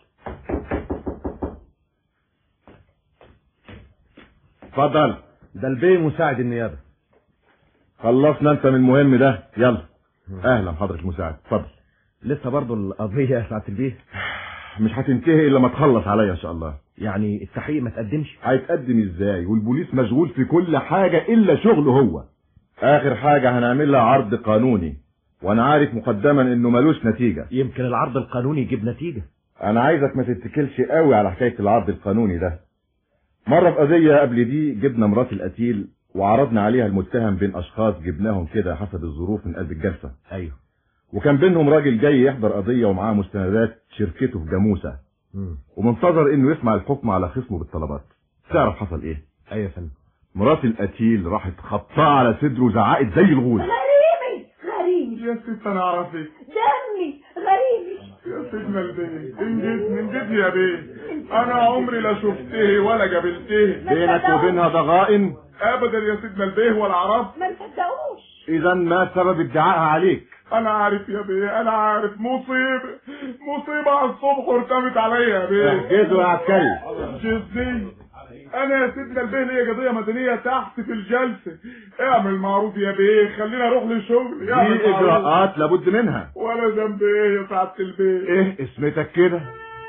اتفضل ده البيه مساعد النيابه خلصنا انت من المهم ده يلا اهلا حضرة المساعد اتفضل لسه برضه القضية يا سعادة البيه مش هتنتهي الا ما تخلص عليا ان شاء الله يعني التحقيق ما تقدمش هيتقدم ازاي والبوليس مشغول في كل حاجة الا شغله هو اخر حاجة هنعمل لها عرض قانوني وانا عارف مقدما انه ملوش نتيجة يمكن العرض القانوني يجيب نتيجة انا عايزك ما تتكلش قوي على حكاية العرض القانوني ده مرة في قضية قبل دي جبنا مرات القتيل وعرضنا عليها المتهم بين اشخاص جبناهم كده حسب الظروف من قلب الجلسة ايوه وكان بينهم راجل جاي يحضر قضية ومعاه مستندات شركته في جاموسة مم. ومنتظر انه يسمع الحكم على خصمه بالطلبات تعرف حصل ايه ايوه يا فندم مرات القتيل راحت خبطاه على صدره وزعقت زي الغول غريبي غريبي يا ست انا اعرفك دمي غريبي يا سيدنا البيه انجد من جد يا بيه انا عمري لا شفته ولا قابلته بينك وبينها ضغائن ابدا يا سيدنا البيه ولا عرف ما تصدقوش اذا ما سبب ادعائها عليك انا عارف يا بيه انا عارف مصيبه مصيبه على الصبح وارتمت عليا يا بيه احجزوا يا عسكري جدي انا يا سيدنا البيه ليا قضيه مدنيه تحت في الجلسه اعمل معروف يا بيه خليني اروح لشغلي دي اعمل معروف. اجراءات لابد منها ولا ذنب ايه يا سعاده البيه ايه اسمتك كده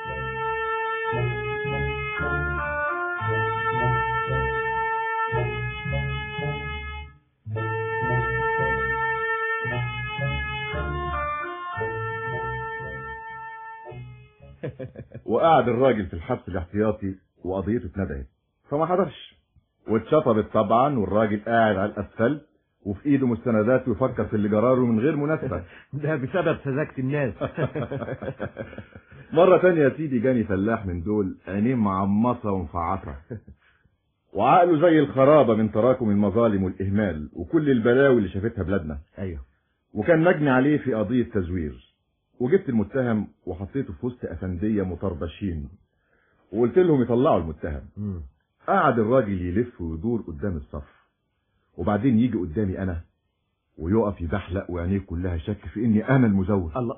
وقعد الراجل في الحبس الاحتياطي وقضيته اتندعت فما حضرش واتشطبت طبعا والراجل قاعد على الاسفل وفي ايده مستندات ويفكر في اللي جراله من غير مناسبه ده بسبب سذاجة الناس مرة تانية يا سيدي جاني فلاح من دول عينيه معمصة ومفعصة وعقله زي الخرابة من تراكم المظالم والإهمال وكل البلاوي اللي شافتها بلادنا ايوه وكان مجني عليه في قضية تزوير وجبت المتهم وحطيته في وسط أفندية مطربشين وقلت لهم يطلعوا المتهم مم. قعد الراجل يلف ويدور قدام الصف وبعدين يجي قدامي أنا ويقف يبحلق وعينيه كلها شك في إني أنا المزور الله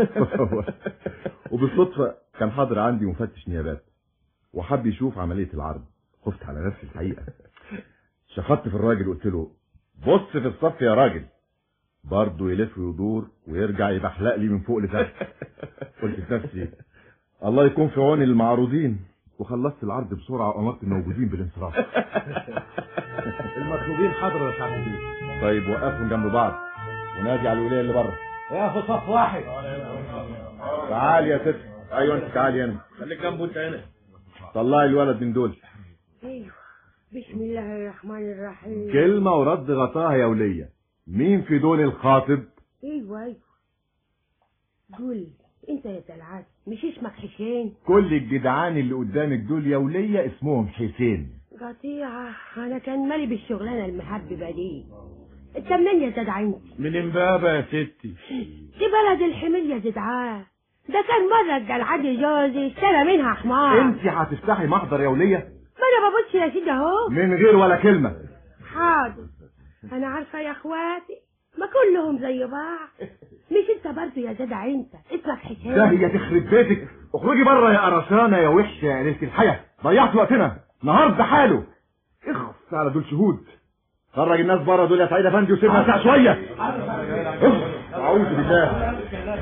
وبالصدفة كان حاضر عندي مفتش نيابات وحب يشوف عملية العرض خفت على نفسي الحقيقة شخطت في الراجل وقلت له بص في الصف يا راجل برضه يلف ويدور ويرجع يبحلق لي من فوق لتحت قلت في نفسي الله يكون في عون المعروضين وخلصت العرض بسرعة وأمرت الموجودين بالانصراف المطلوبين حاضر يا سعاده البيت طيب وقفهم جنب بعض ونادي على الولاية اللي بره يا في صف واحد تعال يا ست ايوه انت تعالي هنا خليك جنبه انت هنا طلعي الولد من دول ايوه بسم الله الرحمن الرحيم كلمة ورد غطاها يا ولية مين في دول الخاطب ايوه ايوه قول انت يا سلعات مش اسمك حسين كل الجدعان اللي قدامك دول يا ولية اسمهم حسين قطيعة انا كان مالي بالشغلانة المحببة دي انت منين يا جدع انت من امبابة يا ستي دي بلد الحمل يا جدعان ده كان مرة الجلعاد جوزي اشترى منها حمار انت هتفتحي محضر يا ولية ما انا ببص يا سيدي اهو من غير ولا كلمة حاضر انا عارفة يا اخواتي ما كلهم زي بعض مش انت برضه يا جدع انت اسمك حسين ده هي تخرب بيتك اخرجي بره يا قرشانه يا وحشه يا ليله الحياه ضيعت وقتنا نهار بحاله اخف على دول شهود خرج الناس بره دول يا سعيد افندي وسيبنا ساعه شويه اخ، اعوذ بالله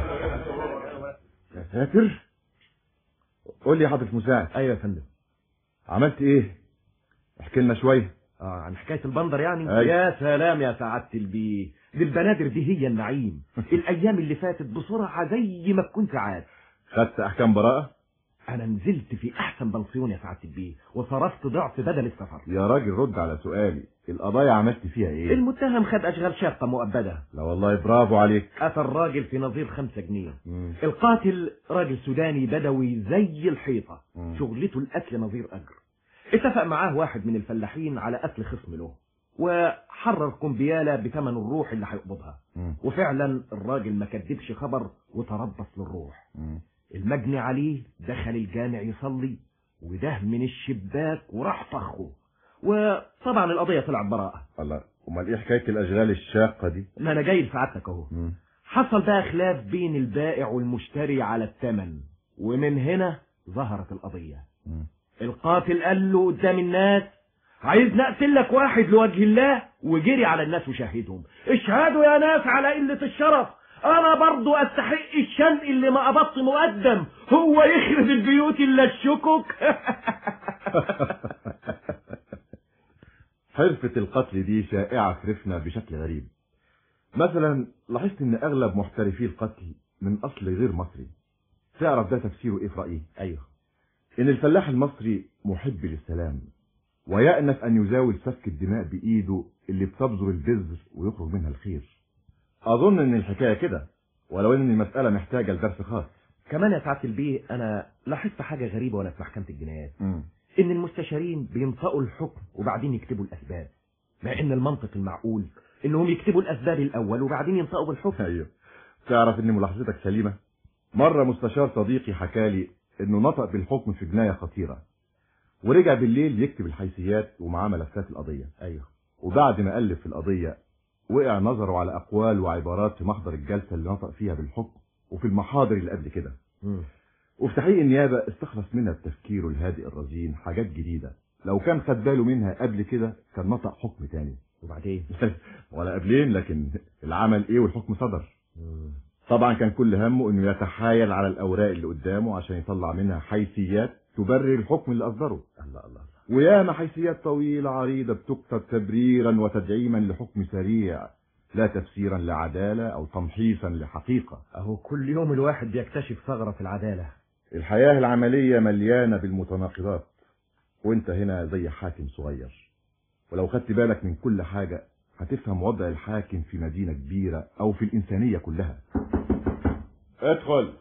يا ساتر قول لي يا حضرة مساعد ايوه يا فندم عملت ايه احكي لنا شويه اه عن حكايه البندر يعني أيوة. يا سلام يا سعاده البيه دي البنادر دي هي النعيم الايام اللي فاتت بسرعه زي ما كنت عاد خدت احكام براءه انا نزلت في احسن بنسيون يا سعاده البيه وصرفت ضعف بدل السفر يا راجل رد على سؤالي القضايا عملت فيها ايه المتهم خد اشغال شاقه مؤبده لا والله برافو عليك اتى الراجل في نظير خمسة جنيه مم. القاتل راجل سوداني بدوي زي الحيطة مم. شغلته القتل نظير أجر اتفق معاه واحد من الفلاحين على قتل خصم له وحرر قنبيالة بثمن الروح اللي هيقبضها مم. وفعلا الراجل ما كدبش خبر وتربص للروح مم. المجني عليه دخل الجامع يصلي وده من الشباك وراح طخه وطبعا القضية طلعت براءة الله امال ايه حكايه الاشغال الشاقه دي ما انا جاي لسعادتك اهو مم. حصل بقى خلاف بين البائع والمشتري على الثمن ومن هنا ظهرت القضية مم. القاتل قال له قدام الناس عايز نقتل لك واحد لوجه الله وجري على الناس وشاهدهم اشهدوا يا ناس على قلة الشرف انا برضو استحق الشنق اللي ما قبضت مقدم هو يخرب البيوت الا الشكك حرفة القتل دي شائعة في ريفنا بشكل غريب مثلا لاحظت ان اغلب محترفي القتل من اصل غير مصري تعرف ده تفسيره ايه في رأيي ايوه ان الفلاح المصري محب للسلام ويأنف ان يزاول سفك الدماء بايده اللي بتبذر البذر ويخرج منها الخير اظن ان الحكاية كده ولو ان المسألة محتاجة لدرس خاص كمان يا سعادة البيه انا لاحظت حاجة غريبة وانا في محكمة الجنايات مم. ان المستشارين بينطقوا الحكم وبعدين يكتبوا الاسباب مع ان المنطق المعقول انهم يكتبوا الاسباب الاول وبعدين ينطقوا بالحكم ايوه تعرف ان ملاحظتك سليمة مرة مستشار صديقي حكالي انه نطق بالحكم في جناية خطيرة ورجع بالليل يكتب الحيثيات ومعاه ملفات القضية ايوه وبعد ما ألف في القضية وقع نظره على أقوال وعبارات في محضر الجلسة اللي نطق فيها بالحكم وفي المحاضر اللي قبل كده مم. وفي تحقيق النيابة استخلص منها بتفكيره الهادئ الرزين حاجات جديدة لو كان خد باله منها قبل كده كان نطق حكم تاني وبعدين ولا قبلين لكن العمل ايه والحكم صدر مم. طبعا كان كل همه انه يتحايل على الاوراق اللي قدامه عشان يطلع منها حيثيات تبرر الحكم اللي اصدره الله الله وياما حيثيات طويلة عريضة بتكتب تبريرا وتدعيما لحكم سريع لا تفسيرا لعدالة أو تمحيصا لحقيقة اهو كل يوم الواحد بيكتشف ثغرة في العدالة الحياة العملية مليانة بالمتناقضات وانت هنا زي حاكم صغير ولو خدت بالك من كل حاجة هتفهم وضع الحاكم في مدينة كبيرة أو في الإنسانية كلها ادخل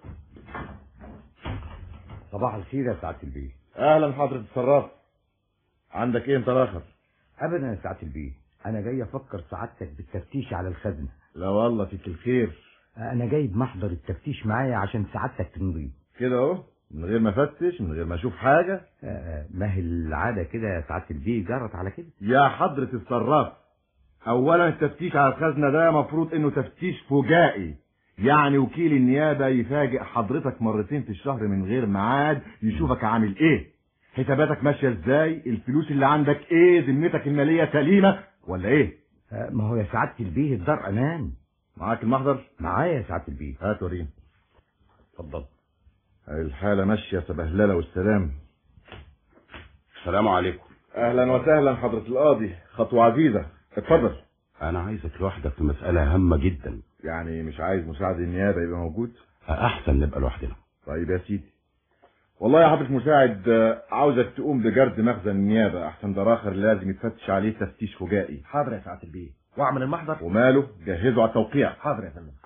صباح الخير يا سعاده البيه أهلا حضرة الصراف عندك ايه انت الاخر ابدا يا سعاده البيه انا جاي افكر سعادتك بالتفتيش على الخزنه لا والله فيك الخير انا جايب محضر التفتيش معايا عشان سعادتك تمضيه كده اهو من غير ما افتش من غير ما اشوف حاجة آه، ما هي العاده كده يا سعاده البيه جرت على كده يا حضرة الصراف اولا التفتيش على الخزنة ده مفروض انه تفتيش فجائي يعني وكيل النيابة يفاجئ حضرتك مرتين في الشهر من غير ميعاد يشوفك عامل ايه حساباتك ماشية ازاي الفلوس اللي عندك ايه ذمتك المالية سليمة ولا ايه آه، ما هو يا سعاده البيه الدار امان معاك المحضر معايا يا سعاده البيه هات وريني اتفضل الحالة ماشية سبهللة والسلام السلام عليكم اهلا وسهلا حضرة القاضي خطوة عزيزة اتفضل انا عايزك لوحدك في مسألة هامة جدا يعني مش عايز مساعد النيابة يبقى موجود احسن نبقى لوحدنا طيب يا سيدي والله يا حضرة مساعد آه، عاوزك تقوم بجرد مخزن النيابة احسن ده راخر لازم يتفتش عليه تفتيش فجائي حاضر يا سعادة البيه واعمل المحضر وماله جهزه على التوقيع حاضر يا فندم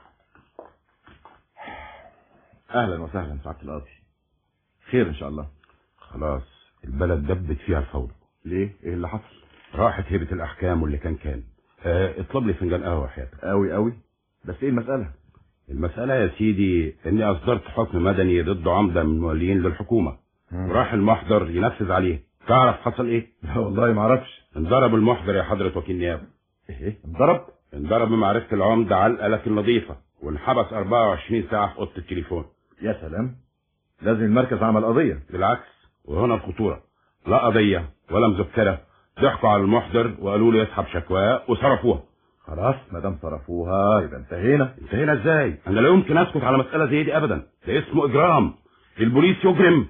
اهلا وسهلا سعادة القاضي خير ان شاء الله خلاص البلد دبت فيها الفوضى ليه ايه اللي حصل راحت هيبة الاحكام واللي كان كان اه اطلب لي فنجان قهوة حياتك قوي قوي بس ايه المسألة المسألة يا سيدي اني اصدرت حكم مدني ضد عمدة من الموليين للحكومة وراح المحضر ينفذ عليه تعرف حصل ايه لا والله ما اعرفش انضرب المحضر يا حضرة وكيل نيابة ايه انضرب انضرب بمعرفة العمدة علقة لكن نظيفة وانحبس 24 ساعة في أوضة التليفون يا سلام لازم المركز عمل قضية بالعكس وهنا الخطورة لا قضية ولا مذكرة ضحكوا على المحضر وقالوا له يسحب شكواه وصرفوها خلاص ما دام صرفوها يبقى انتهينا انتهينا ازاي؟ انا لا يمكن اسكت على مسألة زي دي ابدا ده اسمه اجرام البوليس يجرم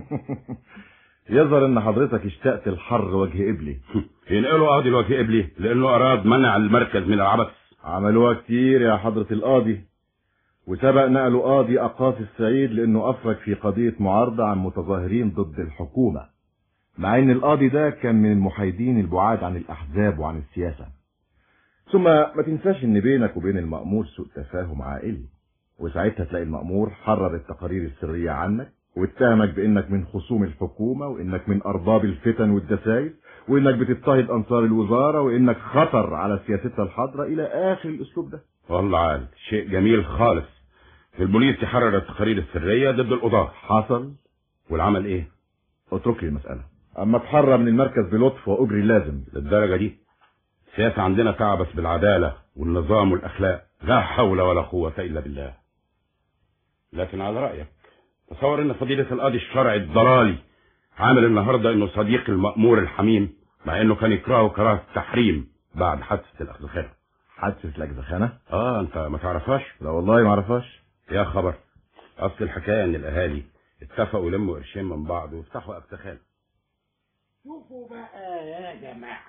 يظهر ان حضرتك اشتقت الحر وجه قبلي ينقلوا قاضي الوجه قبلي لانه اراد منع المركز من العبث عملوها كتير يا حضرة القاضي وسبق نقلوا قاضي أقاص السعيد لأنه أفرج في قضية معارضة عن متظاهرين ضد الحكومة مع إن القاضي ده كان من المحايدين البعاد عن الأحزاب وعن السياسة ثم ما تنساش إن بينك وبين المأمور سوء تفاهم عائلي وساعتها تلاقي المأمور حرر التقارير السرية عنك واتهمك بإنك من خصوم الحكومة وإنك من أرباب الفتن والدسائس وإنك بتضطهد أنصار الوزارة وإنك خطر على سياستها الحاضرة إلى آخر الأسلوب ده والله عال شيء جميل خالص البوليس يحرر التقارير السرية ضد القضاة حصل والعمل ايه؟ اترك لي المسألة أما اتحرى من المركز بلطف وأجري اللازم للدرجة دي السياسة عندنا تعبث بالعدالة والنظام والأخلاق لا حول ولا قوة إلا بالله لكن على رأيك تصور ان فضيلة القاضي الشرعي الضلالي عامل النهاردة انه صديق المأمور الحميم مع انه كان يكرهه كراهة التحريم بعد حادثة الأخذخانة حادثة الأجزخانة اه انت ما تعرفهاش لا والله ما اعرفهاش يا خبر اصل الحكاية ان الاهالي اتفقوا يلموا قرشين من بعض ويفتحوا أخذخانة شوفوا بقى يا جماعة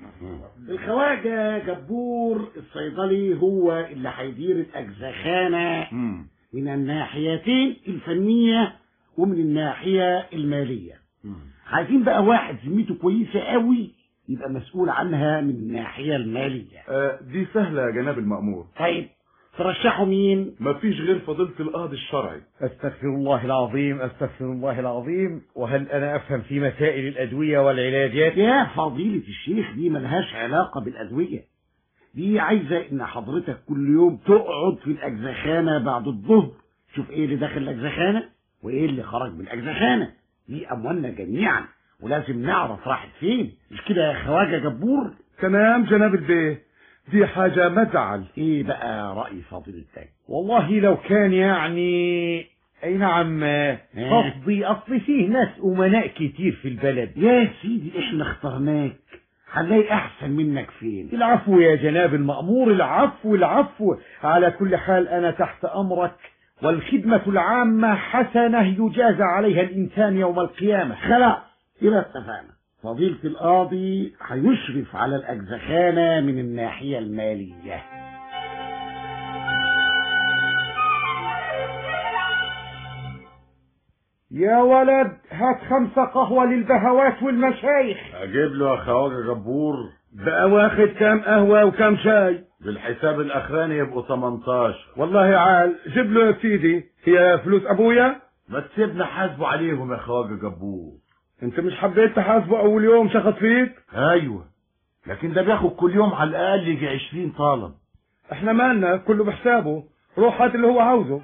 الخواجة جبور الصيدلي هو اللي هيدير الأجزخانة من الناحيتين الفنية ومن الناحية المالية عايزين بقى واحد ذمته كويسة قوي يبقى مسؤول عنها من الناحية المالية آه دي سهلة يا جناب المأمور طيب ترشحوا مين مفيش غير فضيلة القاضي الشرعي استغفر الله العظيم استغفر الله العظيم وهل انا افهم في مسائل الادويه والعلاجات يا فضيلة الشيخ دي ملهاش علاقة بالأدوية دي عايزة إن حضرتك كل يوم تقعد في الأجزخانة بعد الظهر شوف إيه اللي داخل الأجزخانة وإيه اللي خرج من الأجزخانة دي أموالنا جميعا ولازم نعرف راحت فين مش كده يا خواجة جبور تمام جناب البيه دي حاجة ما تزعل إيه بقى رأي فضيلتك والله لو كان يعني اي نعم قصدي اصل فيه ناس امناء كتير في البلد يا سيدي إحنا اخترناك هنلاقي أحسن منك فين العفو يا جناب المأمور العفو العفو على كل حال أنا تحت أمرك والخدمة العامة حسنة يجازى عليها الإنسان يوم القيامة خلاص يبقى اتفقنا فضيلة القاضي هيشرف على الأجزخانة من الناحية المالية يا ولد هات خمسة قهوة للبهوات والمشايخ اجيب له يا خواجة جبور بقى واخد كام قهوة وكام شاي بالحساب الاخراني يبقوا 18 والله عال جيب له يا سيدي هي فلوس ابويا ما تسيبنا حاسبه عليهم يا خواجة جبور انت مش حبيت تحاسبه اول يوم شخط فيك ايوه لكن ده بياخد كل يوم على الاقل يجي 20 طالب احنا مالنا كله بحسابه روح هات اللي هو عاوزه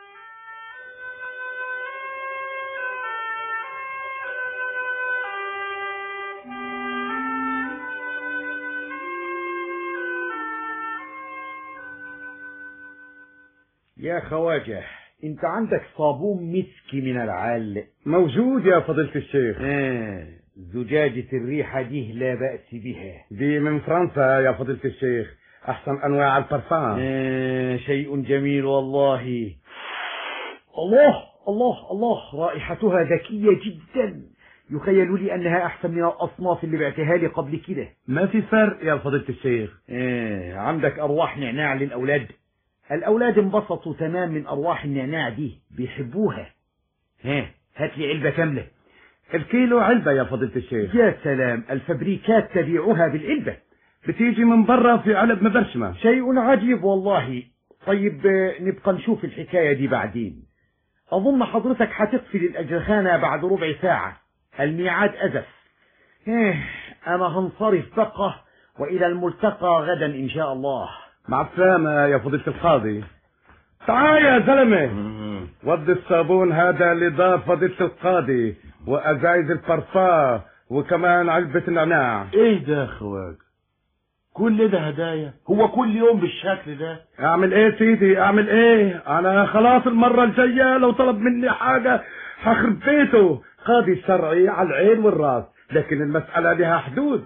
يا خواجه انت عندك صابون مسكي من العال موجود يا فضيلة الشيخ آه. زجاجة الريحة دي لا بأس بها دي من فرنسا يا فضيلة الشيخ أحسن أنواع البرفان آه شيء جميل والله الله الله الله رائحتها ذكية جدا يخيل لي أنها أحسن من الأصناف اللي بعتها لي قبل كده ما في فرق يا فضيلة الشيخ آه عندك أرواح نعناع للأولاد الأولاد انبسطوا تمام من أرواح النعناع دي بيحبوها ها هات لي علبة كاملة الكيلو علبة يا فضيلة الشيخ يا سلام الفبريكات تبيعها بالعلبة بتيجي من برا في علب مبرشمة شيء عجيب والله طيب آه، نبقى نشوف الحكاية دي بعدين أظن حضرتك هتقفل الأجرخانة بعد ربع ساعة الميعاد أزف إيه أنا هنصرف بقى وإلى الملتقى غدا إن شاء الله مع السلامة يا فضيلة القاضي تعال يا زلمة ود الصابون هذا لدار فضيلة القاضي وأزايز البرفان وكمان علبة النعناع ايه ده يا خواجة كل ده هدايا هو كل يوم بالشكل ده اعمل ايه سيدي اعمل ايه انا خلاص المرة الجاية لو طلب مني حاجة هخرب بيته قاضي الشرعي على العين والراس لكن المسألة لها حدود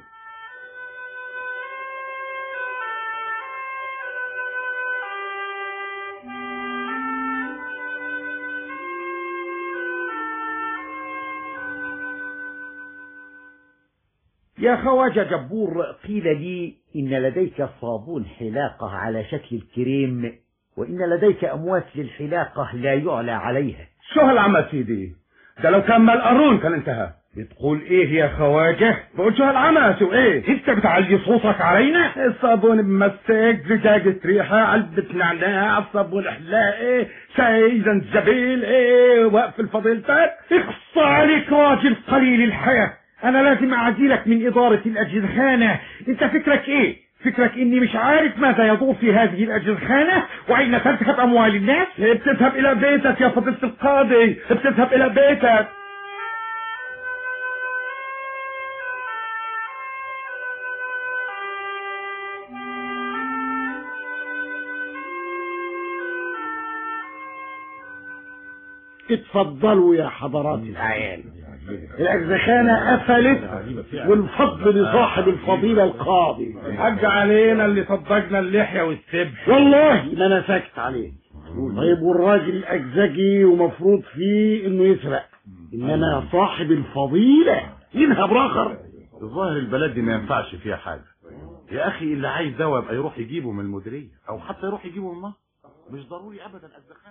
يا خواجة جبور قيل لي إن لديك صابون حلاقة على شكل الكريم وإن لديك أمواس للحلاقة لا يعلى عليها شو هالعمى سيدي ده لو كان مال قارون كان انتهى بتقول ايه يا خواجه بقول شو هالعمى شو ايه انت بتعلي صوتك علينا الصابون بمسك زجاجة ريحة علبة نعناع صابون حلاقة شاي زنجبيل ايه وقف فضيلتك اخص عليك راجل قليل الحياة انا لازم اعزلك من ادارة الاجرخانة انت فكرك ايه فكرك اني مش عارف ماذا يدور في هذه الاجرخانة واين تذهب اموال الناس بتذهب الى بيتك يا فضيلة القاضي بتذهب الى بيتك اتفضلوا يا حضرات العيان الأجزخانة قفلت والفضل لصاحب الفضيلة القاضي حج علينا اللي صدقنا اللحية والسبح والله ما انا ساكت عليه طيب والراجل الأجزجي ومفروض فيه انه يسرق انما صاحب الفضيلة ينهب راخر الظاهر البلد دي ما ينفعش فيها حاجة يا أخي اللي عايز دواء يبقى يروح يجيبه من المديرية أو حتى يروح يجيبه من مصر مش ضروري أبدا الزخان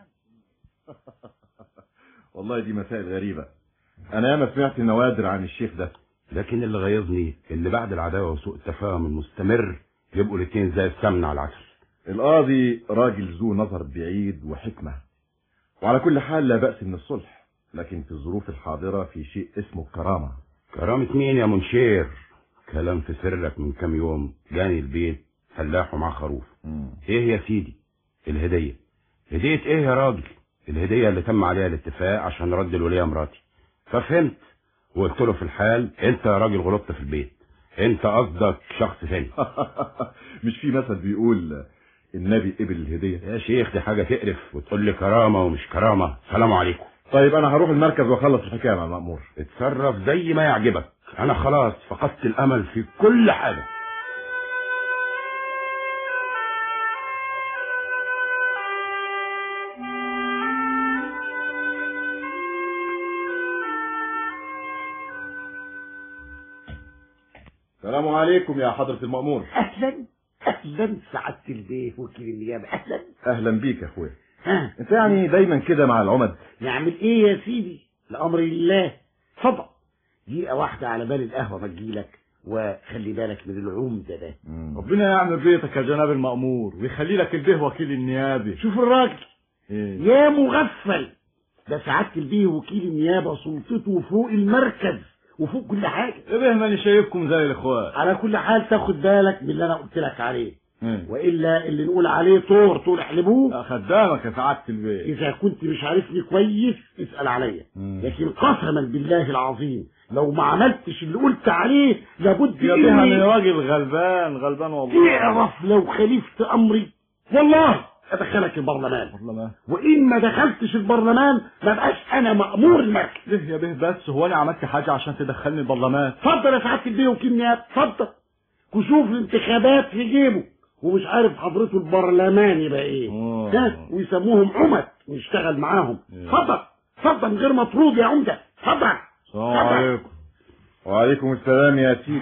والله دي مسائل غريبة أنا ياما سمعت نوادر عن الشيخ ده لكن اللي غيظني اللي بعد العداوة وسوء التفاهم المستمر يبقوا الاتنين زي السمن على العسل القاضي راجل ذو نظر بعيد وحكمة وعلى كل حال لا بأس من الصلح لكن في الظروف الحاضرة في شيء اسمه الكرامة كرامة مين يا منشير كلام في سرك من كام يوم جاني البيت فلاح ومعاه خروف ايه يا سيدي الهدية هدية ايه يا راجل الهدية اللي تم عليها الاتفاق عشان رد الولية مراتي ففهمت وقلت له في الحال انت يا راجل غلطت في البيت انت قصدك شخص تاني مش في مثل بيقول النبي قبل الهدية يا شيخ دي حاجة تقرف وتقول لي كرامة ومش كرامة سلام عليكم طيب أنا هروح المركز وأخلص الحكاية مع المأمور اتصرف زي ما يعجبك انا خلاص فقدت الامل في كل حاجة السلام عليكم يا حضرة المأمور اهلا اهلا سعادة البيه وكيل النيابة اهلا أهلا بيك يا أخويا ها أنت يعني دايما كده مع العمد نعمل ايه يا سيدي لامر الله اتفضل دقيقة واحدة على بال القهوة ما تجيلك وخلي بالك من العمدة ده ربنا يعمل بيتك يا جناب المأمور ويخلي لك البيه وكيل النيابي شوف الراجل إيه؟ يا مغفل ده سعادة البيه وكيل النيابة سلطته فوق المركز وفوق كل حاجة يا بيه ماني شايفكم زي الاخوات على كل حال تاخد بالك من اللي انا قلت لك عليه إيه؟ والا اللي نقول عليه طور طول احلبوه خدامك يا سعادة البيه اذا كنت مش عارفني كويس اسال عليا لكن قسما بالله العظيم لو ما عملتش اللي قلت عليه لابد يا بيه انا اني راجل غلبان غلبان والله تعرف لو خالفت امري والله ادخلك البرلمان والله وان ما دخلتش البرلمان ما بقاش انا مامور المركز ليه يا بيه بس هو انا عملت حاجة عشان تدخلني البرلمان اتفضل يا سعاده البيه وكيل نيابه اتفضل كشوف الانتخابات في جيبه ومش عارف حضرته البرلمان يبقى ايه آه. ها ويسموهم عمد ويشتغل معاهم اتفضل اتفضل من غير مطرود يا عمده اتفضل السلام عليكم وعليكم السلام يا سيدي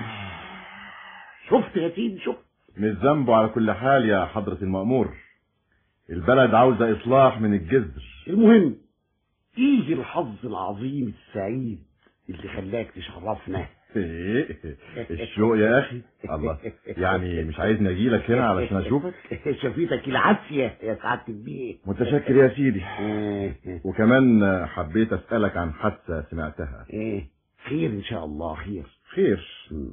شفت يا سيدي شفت مش ذنبه على كل حال يا حضرة المأمور البلد عاوزة إصلاح من الجذر المهم ايه الحظ العظيم السعيد اللي خلاك تشرفنا إيه؟ الشوق يا أخي الله يعني مش عايزني أجيلك هنا علشان أشوفك شفيتك العافية يا سعادة البيه متشكر يا سيدي آه، وكمان حبيت أسألك عن حادثة سمعتها ايه خير ان شاء الله خير خير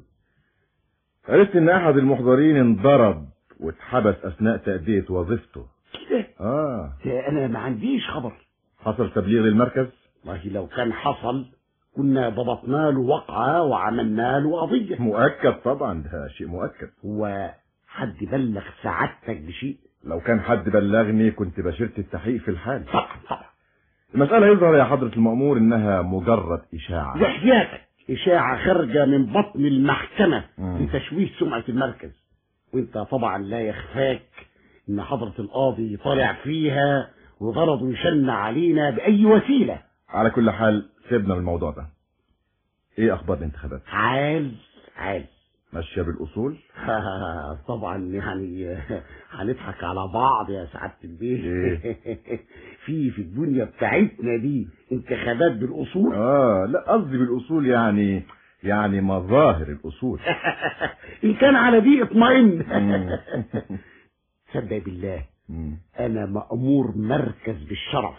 عرفت إن أحد المحضرين انضرب واتحبس أثناء تأدية وظيفته كده آه ده انا ما عنديش خبر حصل تبليغ للمركز والله لو كان حصل كنا ضبطنا له وقعة وعملنا له قضية مؤكد طبعا ده شيء مؤكد هو حد بلغ سعادتك بشيء لو كان حد بلغني كنت بشرت التحقيق في الحال طبعا طبعا المسألة يظهر يا حضرة المأمور إنها مجرد إشاعة وحياتك إشاعة خارجة من بطن المحكمة مم. لتشويه سمعة المركز وانت طبعا لا يخفاك ان حضرة القاضي طالع فيها وغرضه يشن علينا بأي وسيلة على كل حال سيبنا من الموضوع ده إيه أخبار الانتخابات؟ عال عال ماشية بالأصول؟ طبعا يعني هنضحك على بعض يا سعادة البيه في في الدنيا بتاعتنا دي انتخابات بالأصول آه لا قصدي بالأصول يعني يعني مظاهر الأصول إن كان على دي اطمئن مم. صدق بالله مم. انا مأمور مركز بالشرف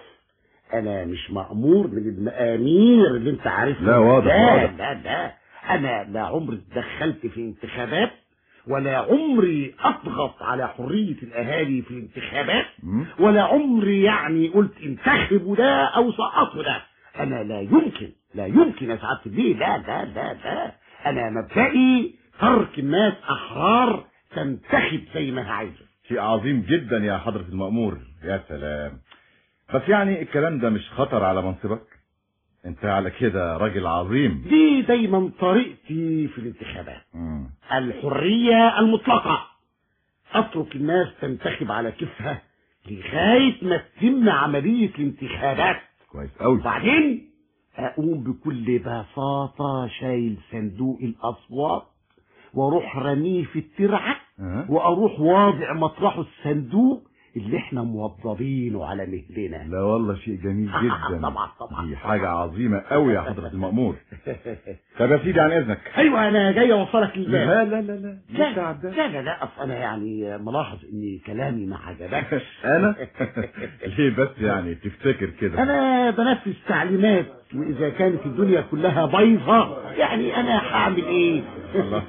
انا مش مأمور من المآمير اللي انت عارفها لا، واضح، لا واضح. لا لا انا لا عمري اتدخلت في انتخابات ولا عمري اضغط على حرية الاهالي في الانتخابات مم. ولا عمري يعني قلت انتخبوا ده او سقطوا ده انا لا يمكن لا يمكن يا سعادة البيه لا لا لا لا انا مبدئي ترك الناس احرار تنتخب زي ما هي عايزه شيء عظيم جدا يا حضرة المأمور يا سلام بس يعني الكلام ده مش خطر على منصبك انت على كده راجل عظيم دي دايما طريقتي في الانتخابات مم. الحرية المطلقة اترك الناس تنتخب على كيفها لغاية ما تتم عملية الانتخابات كويس قوي وبعدين اقوم بكل بساطة شايل صندوق الاصوات واروح رميه في الترعة أه. واروح واضع مطرحه الصندوق اللي احنا موضبينه على مهلنا لا والله شيء جميل جدا طبعا طبعا دي حاجة عظيمة قوي يا حضرة المأمور طب يا سيدي عن إذنك ايوه انا جاي اوصلك لله لا لا لا لا لا لسه عدى. لا لا لا اصل انا يعني ملاحظ ان كلامي ما عجبكش أنا ليه بس يعني تفتكر كده انا بنفذ تعليمات واذا كانت الدنيا كلها بايظه يعني انا هعمل ايه الله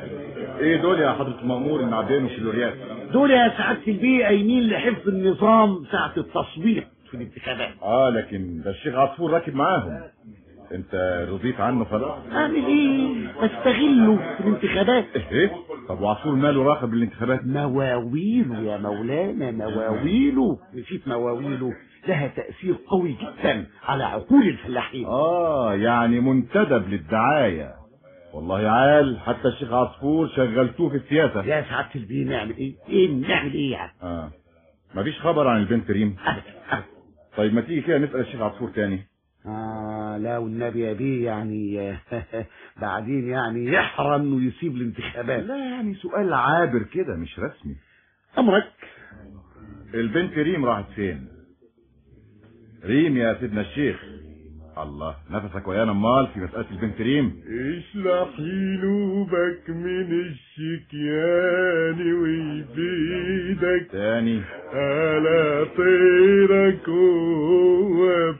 ايه دول يا حضرة المأمور المعدين والكلوريات دول يا سعاده البيه قايمين لحفظ النظام ساعه التصويت في الانتخابات اه لكن ده الشيخ عصفور راكب معاهم انت رضيت عنه خلاص اعمل ايه بستغله في الانتخابات ايه طب وعصفور ماله راقب بالانتخابات مواويله يا مولانا مواويله نسيت مواويله لها تأثير قوي جدا على عقول الفلاحين اه يعني منتدب للدعاية والله عال حتى الشيخ عصفور شغلتوه في السياسة يا سعادة البيه نعمل ايه؟ ايه نعمل ايه يعني؟ اه مفيش خبر عن البنت ريم أبدا أبدا طيب ما تيجي كده نسأل الشيخ عصفور تاني آه لا والنبي يا بيه يعني بعدين يعني يحرم ويسيب الانتخابات لا يعني سؤال عابر كده مش رسمي أمرك البنت ريم راحت فين ريم يا سيدنا الشيخ الله نفسك ويانا امال في مسألة البنت ريم اشلح ينوبك من الشكيان ويفيدك تاني على طيرك وهو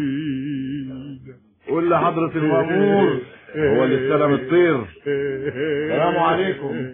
فيدك قول لحضرة المأمور هو اللي استلم الطير السلام عليكم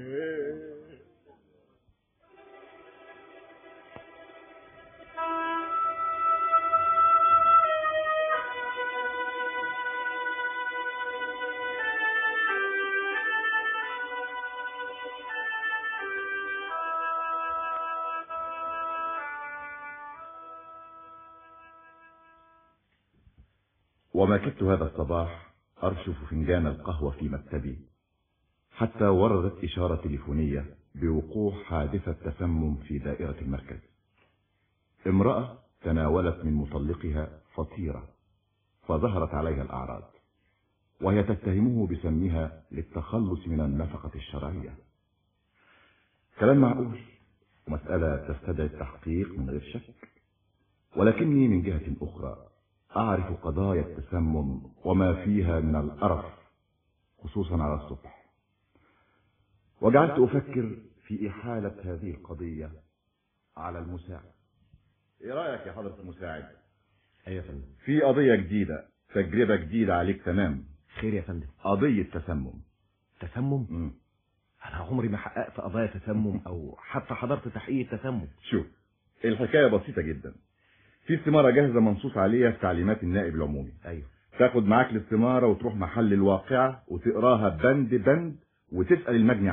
وما كدت هذا الصباح أرشف فنجان القهوة في مكتبي حتى وردت إشارة تليفونية بوقوع حادثة تسمم في دائرة المركز امرأة تناولت من مطلقها فطيرة فظهرت عليها الأعراض وهي تتهمه بسمها للتخلص من النفقة الشرعية كلام معقول ومسألة تستدعي التحقيق من غير شك ولكني من جهة أخرى أعرف قضايا التسمم وما فيها من القرف خصوصا على الصبح وجعلت أفكر في إحالة هذه القضية على المساعد إيه رأيك يا حضرة المساعد ايوه يا فندم في قضية جديدة تجربة جديدة عليك تمام خير يا فندم قضية تسمم تسمم مم. انا عمري ما حققت قضايا تسمم او حتى حضرت تحقيق التسمم شوف الحكاية بسيطة جدا في استمارة جاهزة منصوص عليها في تعليمات النائب العمومي ايوه تاخد معاك الاستمارة وتروح محل الواقعة وتقراها بند بند وتسأل المجني عليها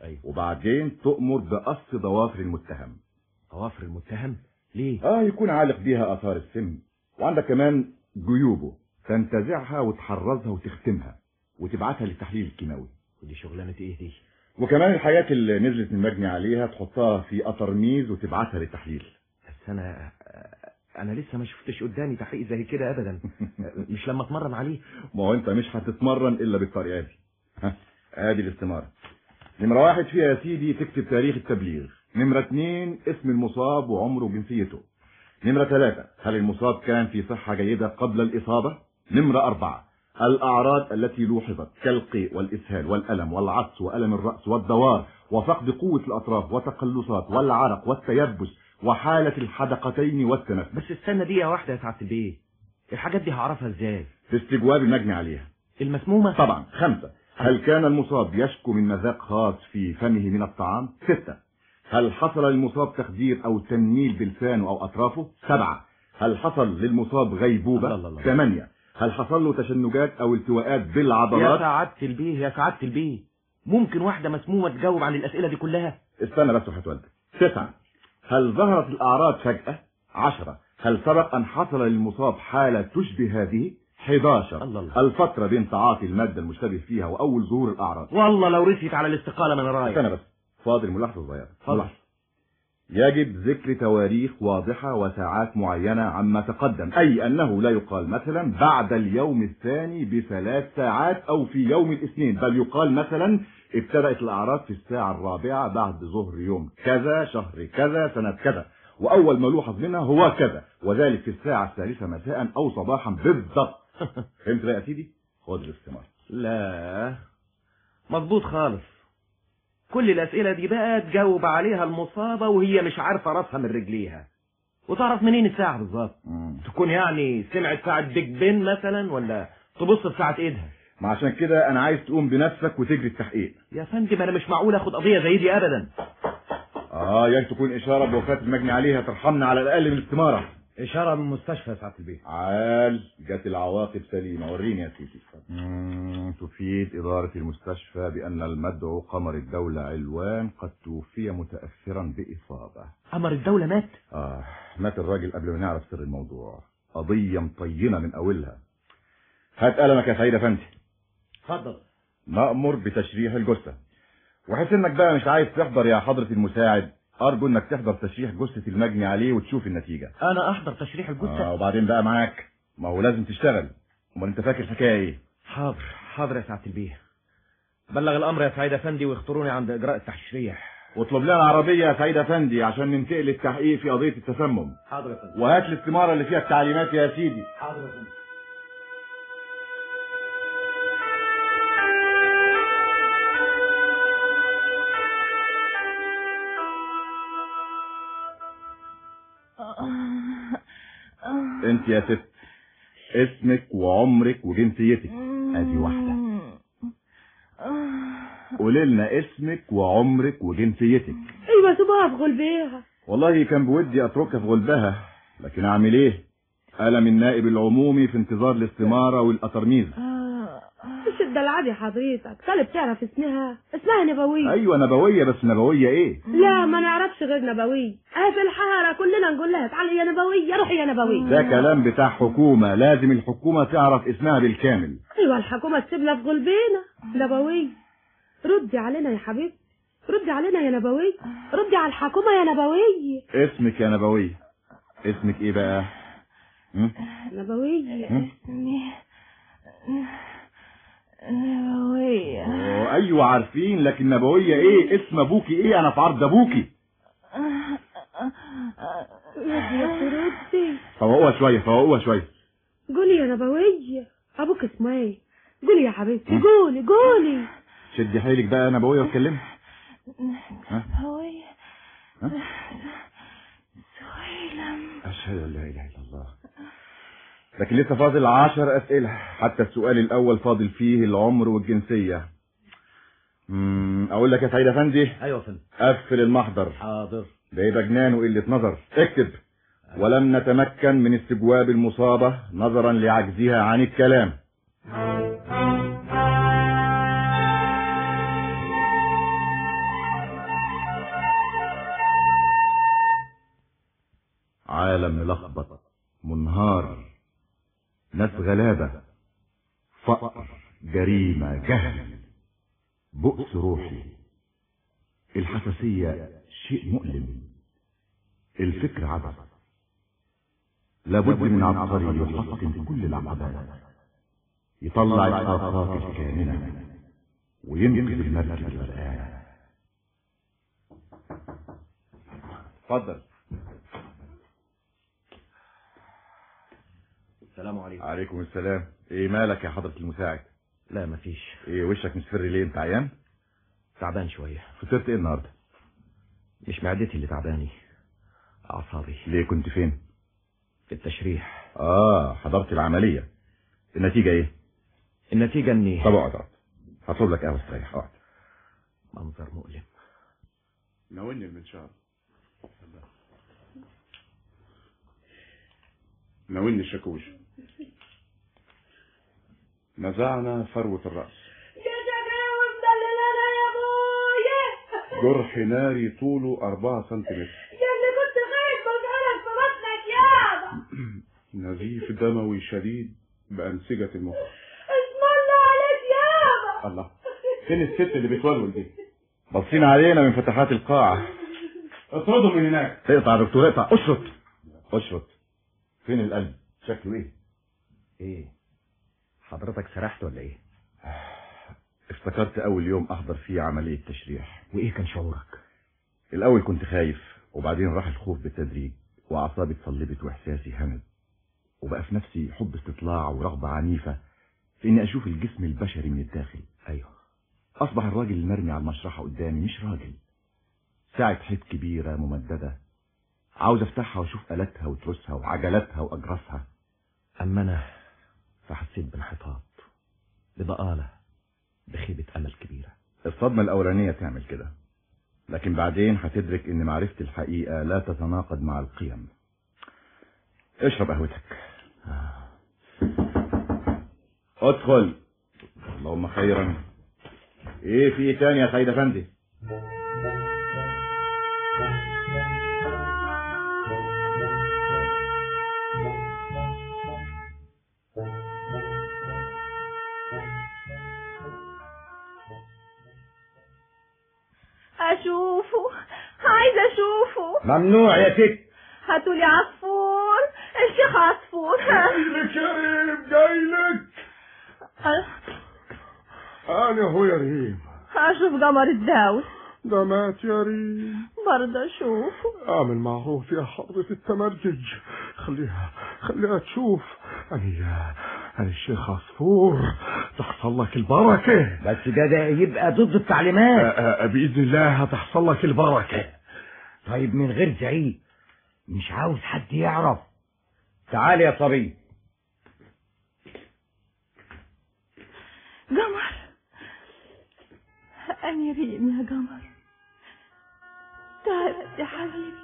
ايوه وبعدين تؤمر بقص ضوافر المتهم ضوافر المتهم ليه اه يكون عالق بيها اثار السم وعندك كمان جيوبه تنتزعها وتحرزها وتختمها وتبعتها للتحليل الكيماوي ودي شغلانه ايه دي وكمان الحاجات اللي نزلت من المجني عليها تحطها في قطرميز وتبعتها للتحليل بس انا انا لسه ما شفتش قدامي تحقيق زي كده ابدا مش لما اتمرن عليه ما هو انت مش هتتمرن الا بالطريقه دي ها ادي الاستماره نمره واحد فيها يا سيدي تكتب تاريخ التبليغ نمره اتنين اسم المصاب وعمره وجنسيته نمره ثلاثة هل المصاب كان في صحة جيدة قبل الإصابة نمرة أربعة الأعراض التي لوحظت كالقيء والإسهال والألم والعطس وألم الرأس والدوار وفقد قوة الأطراف وتقلصات والعرق والتيبس وحالة الحدقتين والتنفس بس استنى دقيقه واحده يا سعاده البيه الحاجات دي هعرفها ازاي في استجواب المجني عليها المسمومه طبعا خمسة هل كان المصاب يشكو من مذاق خاص في فمه من الطعام ستة هل حصل للمصاب تخدير أو تنميل بلسانه أو أطرافه سبعة هل حصل للمصاب غيبوبة الله الله الله. ثمانية هل حصل له تشنجات أو التواءات يا بالعضلات سعاده البيه يا سعاده البيه ممكن واحده مسمومه تجاوب عن الاسئله دي كلها استنى بس وحتولدك تسعة هل ظهرت الأعراض فجأة عشرة هل سبق أن حصل للمصاب حالة تشبه هذه 11 الله الله. الفترة بين تعاطي المادة المشتبه فيها وأول ظهور الأعراض والله لو رسيت على الاستقاله من رايك استنى بس فاضل ملاحظة صغيرة اتفضل. ملاحظة. يجب ذكر تواريخ واضحة وساعات معينة عما تقدم أي أنه لا يقال مثلا بعد اليوم الثاني بثلاث ساعات أو في يوم الاثنين بل يقال مثلا ابتدأت الأعراض في الساعة الرابعة بعد ظهر يوم كذا شهر كذا سنة كذا وأول ما لوحظ منها هو كذا وذلك في الساعة الثالثة مساء أو صباحا بالضبط فهمت بقى يا سيدي؟ خد الاستمارة لا مظبوط خالص كل الأسئلة دي بقى تجاوب عليها المصابة وهي مش عارفة راسها من رجليها وتعرف منين الساعة بالظبط تكون يعني سمعت ساعة بيج بن مثلا ولا تبص في ساعة ايدها ما عشان كده أنا عايز تقوم بنفسك وتجري التحقيق يا فندم انا مش معقول اخد قضية زي دي ابدا اه يا تكون اشاره بوفاه المجني عليها ترحمنا على الاقل من الاستماره اشارة من مستشفى يا سعادة البيه عال جت العواقب سليمه وريني يا سيدي مم، تفيد اداره المستشفى بان المدعو قمر الدوله علوان قد توفي متاثرا باصابه قمر الدولة مات اه مات الراجل قبل ما نعرف سر الموضوع قضيه مطينه من اولها هات قلمك يا سعيد افندي اتفضل نأمر بتشريح الجثة وحيث انك بقى مش عايز تحضر يا حضرة المساعد ارجو انك تحضر تشريح جثة المجني عليه وتشوف النتيجة انا احضر تشريح آه الجثة وبعدين بقى معاك ما هو لازم تشتغل امال انت فاكر الحكاية ايه حاضر حاضر يا سعادة البيه بلغ الامر يا سعيد افندي واختاروني عند اجراء التشريح واطلب لنا عربية يا سعيد افندي عشان ننتقل للتحقيق في قضية التسمم حاضر يا فندم وهات الاستمارة اللي فيها التعليمات يا سيدي حاضر يا فندم انت يا ست اسمك وعمرك وجنسيتك ادي واحدة قولي لنا اسمك وعمرك وجنسيتك ايوه سيبوها في غلبيها والله كان بودي اتركها في غلبها لكن اعمل ايه قلم النائب العمومي في انتظار الاستمارة والقطرميز مش الدلع دي حضرتك طالب تعرف اسمها اسمها نبوية ايوه نبوية بس نبوية ايه لا ما نعرفش غير نبوية اه في الحارة كلنا نقول لها تعالي يا نبوية روحي يا نبوية ده كلام بتاع حكومة لازم الحكومة تعرف اسمها بالكامل ايوه الحكومة تسيبنا في غلبينا نبوية ردي علينا يا حبيبتي ردي علينا يا نبوية ردي على الحكومة يا نبوية اسمك يا نبوية اسمك ايه بقى م? نبوية م? نبوية أوه، ايوه عارفين لكن نبوية ايه اسم ابوكي ايه انا في عرض ابوكي ردي يا أختي، ردي فوقوها شوية فوقوها شوية قولي يا نبوية ابوك اسمه ايه قولي يا حبيبتي قولي قولي شدي حيلك بقى يا نبوية واتكلمي ها؟ نبوية ها؟ سويلم أشهد أن لا إله إلا الله لكن لسه فاضل عشر أسئلة حتى السؤال الأول فاضل فيه العمر والجنسية مم، أقول لك يا سعيد أفندي ايوه يا فندم قفل المحضر حاضر ده يبقى جنان وقلة نظر اكتب ولم نتمكن من استجواب المصابة نظرا لعجزها عن الكلام عالم ملخبط منهار ناس غلابة فقر جريمة جهل بؤس روحي الحساسية شيء مؤلم الفكر عبث لابد من عبقري يحطم كل العقبات يطلع الآفاق الكامنة وينقذ المركب الغرقان اتفضل السلام عليكم عليكم السلام ايه مالك يا حضرة المساعد لا مفيش ايه وشك مصفر ليه انت عيان تعبان شوية فطرت ايه النهارده مش معدتي اللي تعباني أعصابي ليه كنت فين في التشريح اه حضرت العملية النتيجة ايه النتيجة إني طب اقعد اقعد هطلب لك قهوة استريح اقعد منظر مؤلم ناولني المنشار ناولني الشاكوش نزعنا فروة الرأس يا شكاوي مدللنا يا ابويا جرح ناري طوله أربعة سنتيمتر يا اللي كنت خايف بجرك في بطنك يابا نزيف دموي شديد بأنسجة المخ اسم الله عليك يابا الله فين الست اللي بتولول دي باصين علينا من فتحات القاعة اطردوا من هناك اقطع يا دكتور اقطع اشرط اشرط فين القلب شكله ايه إيه حضرتك سرحت ولا إيه افتكرت اول يوم احضر فيه عملية تشريح وإيه كان شعورك الاول كنت خايف وبعدين راح الخوف بالتدريج واعصابي اتصلبت واحساسي همد وبقى في نفسي حب استطلاع ورغبة عنيفة في اني اشوف الجسم البشري من الداخل أيوه اصبح الراجل المرمي على المشرحة قدامي مش راجل ساعة حيط كبيرة ممددة عاوز افتحها واشوف الاتها وتروسها وعجلاتها واجراسها أما أنا فحسيت بانحطاط بضآلة بخيبة أمل كبيرة الصدمة الاولانية تعمل كده لكن بعدين هتدرك ان معرفة الحقيقة لا تتناقض مع القيم اشرب قهوتك ادخل اللهم خيرا ايه في ايه تاني يا سيد افندي اشوفه عايزه اشوفه ممنوع يا ست هاتولي عصفور الشيخ عصفور جايلك يا ريم جايلك انا هو يا ريم اشوف قمر الداوي ده مات يا ريم برضه اشوفه اعمل معروف يا حضرة التمرجج خليها خليها تشوف انا انا الشيخ عصفور تحصل لك البركة بس ده ده يبقى ضد التعليمات آه، آه، بإذن الله هتحصل لك البركة طيب من غير زعيق مش عاوز حد يعرف تعال يا صبي قمر أنا ريم يا قمر تعال يا حبيبي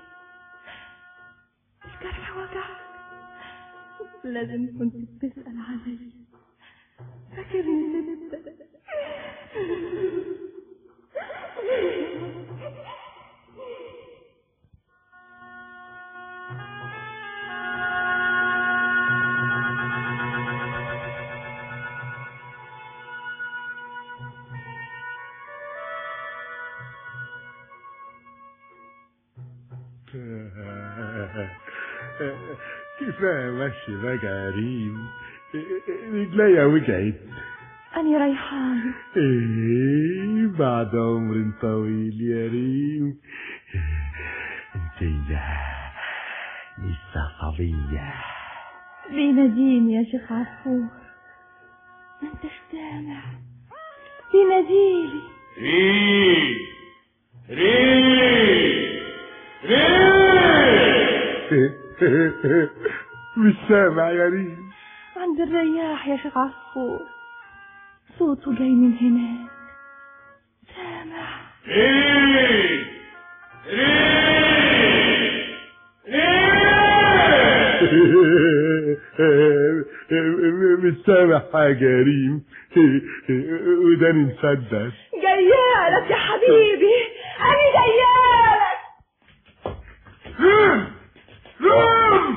الجرح وجعك لازم كنت تسأل علي فاكرني لسه كفاية ماشي بقى يا ريم رجليا وجعت أنا ريحان ايه بعد عمر طويل يا ريم انت لسه صبية بيناديني يا شيخ عصفور ما انتش سامع بيناديلي ريم ريم ريم مش سامع يا ريم عند الرياح يا شيخ عصفور صوته جاي من هناك سامع ريم ريم ريم مش سامع حاجة يا ريم وداني مسدس جايالك يا حبيبي أنا جايالك ريم ريم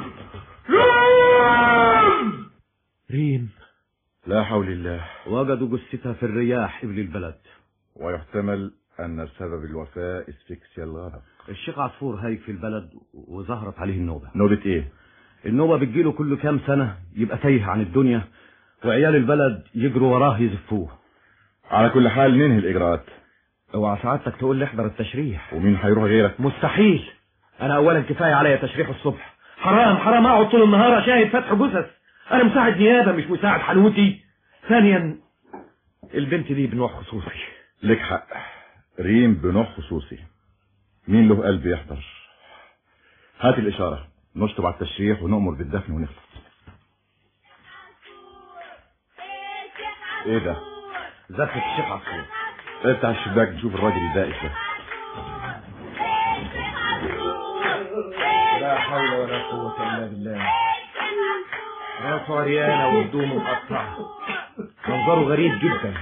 لا حول الله وجدوا جثتها في الرياح قبل البلد ويحتمل أن سبب الوفاة اسفكسيا الغرق الشيخ عصفور هايج في البلد وظهرت عليه النوبة نوبة إيه؟ النوبة بتجيله كل كام سنة يبقى تايه عن الدنيا وعيال البلد يجروا وراه يزفوه على كل حال ننهي الإجراءات اوعى سعادتك تقول لي احضر التشريح ومين هيروح غيرك؟ مستحيل انا اولا كفايه عليا تشريح الصبح حرام حرام اقعد طول النهار اشاهد فتح جثث انا مساعد نيابه مش مساعد حنوتي ثانيا البنت دي بنوع خصوصي لك حق ريم بنوع خصوصي مين له قلب يحضر هات الإشارة نشطب على التشريح ونؤمر بالدفن ونخلص ايه ده؟ زفة الشيخ عصفور افتح الشباك نشوف الراجل البائس ده لا حول ولا قوه الا بالله راسه عريانه وهدومه مقطعه منظره غريب جدا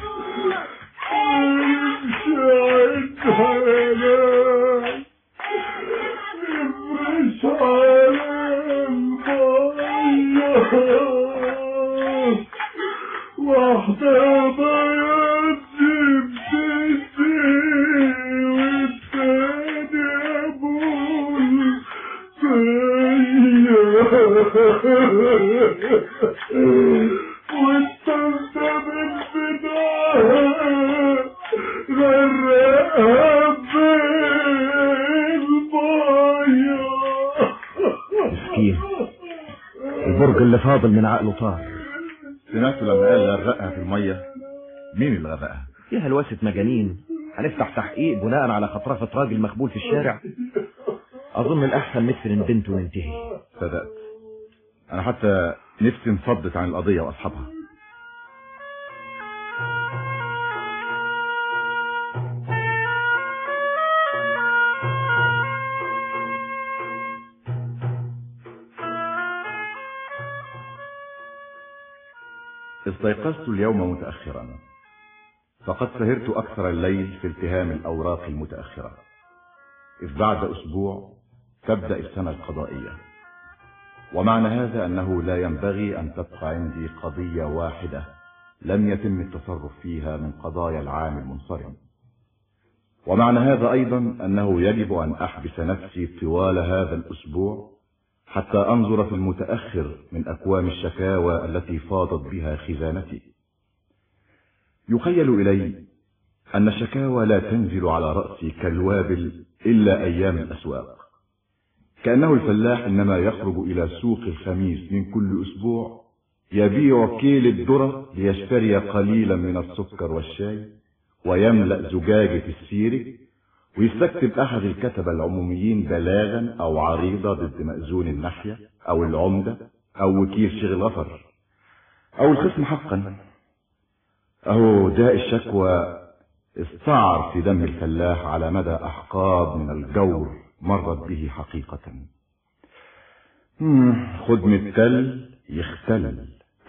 مسكين البرج اللي فاضل من عقله طار سمعت لما قال غرقها في المية مين اللي غرقها؟ فيها هلوسة مجانين هنفتح تحقيق بناء على خطرفة راجل مخبول في الشارع أظن الأحسن ندفن البنت وننتهي صدقت أنا حتى نفسي انفضت عن القضية وأصحابها استيقظت اليوم متأخرا فقد سهرت أكثر الليل في التهام الأوراق المتأخرة إذ بعد أسبوع تبدأ السنة القضائية ومعنى هذا أنه لا ينبغي أن تبقى عندي قضية واحدة لم يتم التصرف فيها من قضايا العام المنصرم ومعنى هذا أيضا أنه يجب أن أحبس نفسي طوال هذا الأسبوع حتى أنظر في المتأخر من أكوام الشكاوى التي فاضت بها خزانتي يخيل إلي أن الشكاوى لا تنزل على رأسي كالوابل إلا أيام الأسواق كأنه الفلاح إنما يخرج إلى سوق الخميس من كل أسبوع يبيع كيل الذرة ليشتري قليلا من السكر والشاي ويملأ زجاجة السيرك ويستكتب أحد الكتبة العموميين بلاغا أو عريضة ضد مأذون الناحية أو العمدة أو وكيل شيخ الغفر أو الخصم حقا أهو داء الشكوى استعر في دم الفلاح على مدى أحقاب من الجور مرت به حقيقة مم، خد من التل يختلل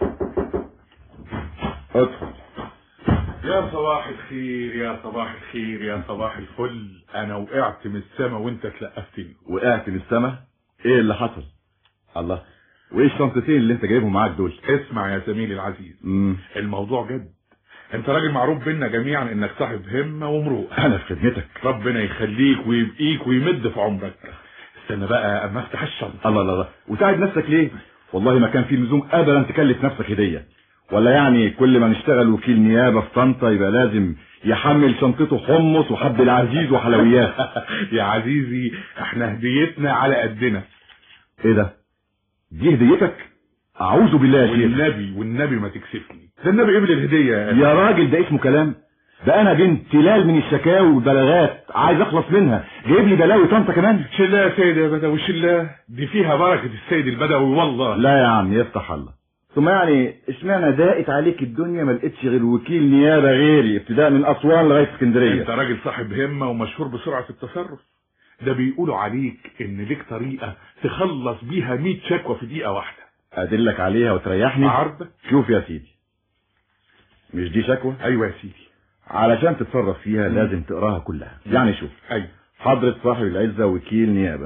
ادخل يا صباح الخير يا صباح الخير يا صباح الفل انا وقعت من السما وانت تلقفتني وقعت من السما ايه اللي حصل الله وايه الشنطتين اللي انت جايبهم معاك دول اسمع يا زميلي العزيز مم. الموضوع جد انت راجل معروف بينا جميعا انك صاحب همه ومروءه انا في خدمتك ربنا يخليك ويبقيك ويمد في عمرك استنى بقى اما افتح الشنطه الله الله الله وتعب نفسك ليه والله ما كان في لزوم ابدا تكلف نفسك هديه ولا يعني كل ما نشتغل وكيل نيابه في طنطا يبقى لازم يحمل شنطته حمص وحب العزيز وحلويات يا عزيزي احنا هديتنا على قدنا ايه ده دي هديتك اعوذ بالله يا شيخ والنبي والنبي ما تكسفني ده النبي قبل الهديه يا يا راجل ده اسمه كلام ده انا بنت تلال من الشكاوي والبلاغات عايز اخلص منها جايب لي بلاوي طنطا كمان شله يا سيد يا بدوي شله دي فيها بركه السيد البدوي والله لا يا عم يفتح الله ثم يعني اشمعنى ضاقت عليك الدنيا ما لقيتش غير وكيل نيابه غيري ابتداء من اسوان لغايه انت اسكندريه راجل صاحب همه ومشهور بسرعه التصرف ده بيقولوا عليك ان ليك طريقه تخلص بيها 100 شكوى في دقيقه واحده ادلك عليها وتريحني عرضك شوف يا سيدي مش دي شكوى ايوه يا سيدي علشان تتصرف فيها لازم تقراها كلها يعني شوف ايوه حضرة صاحب العزة وكيل نيابة ها؟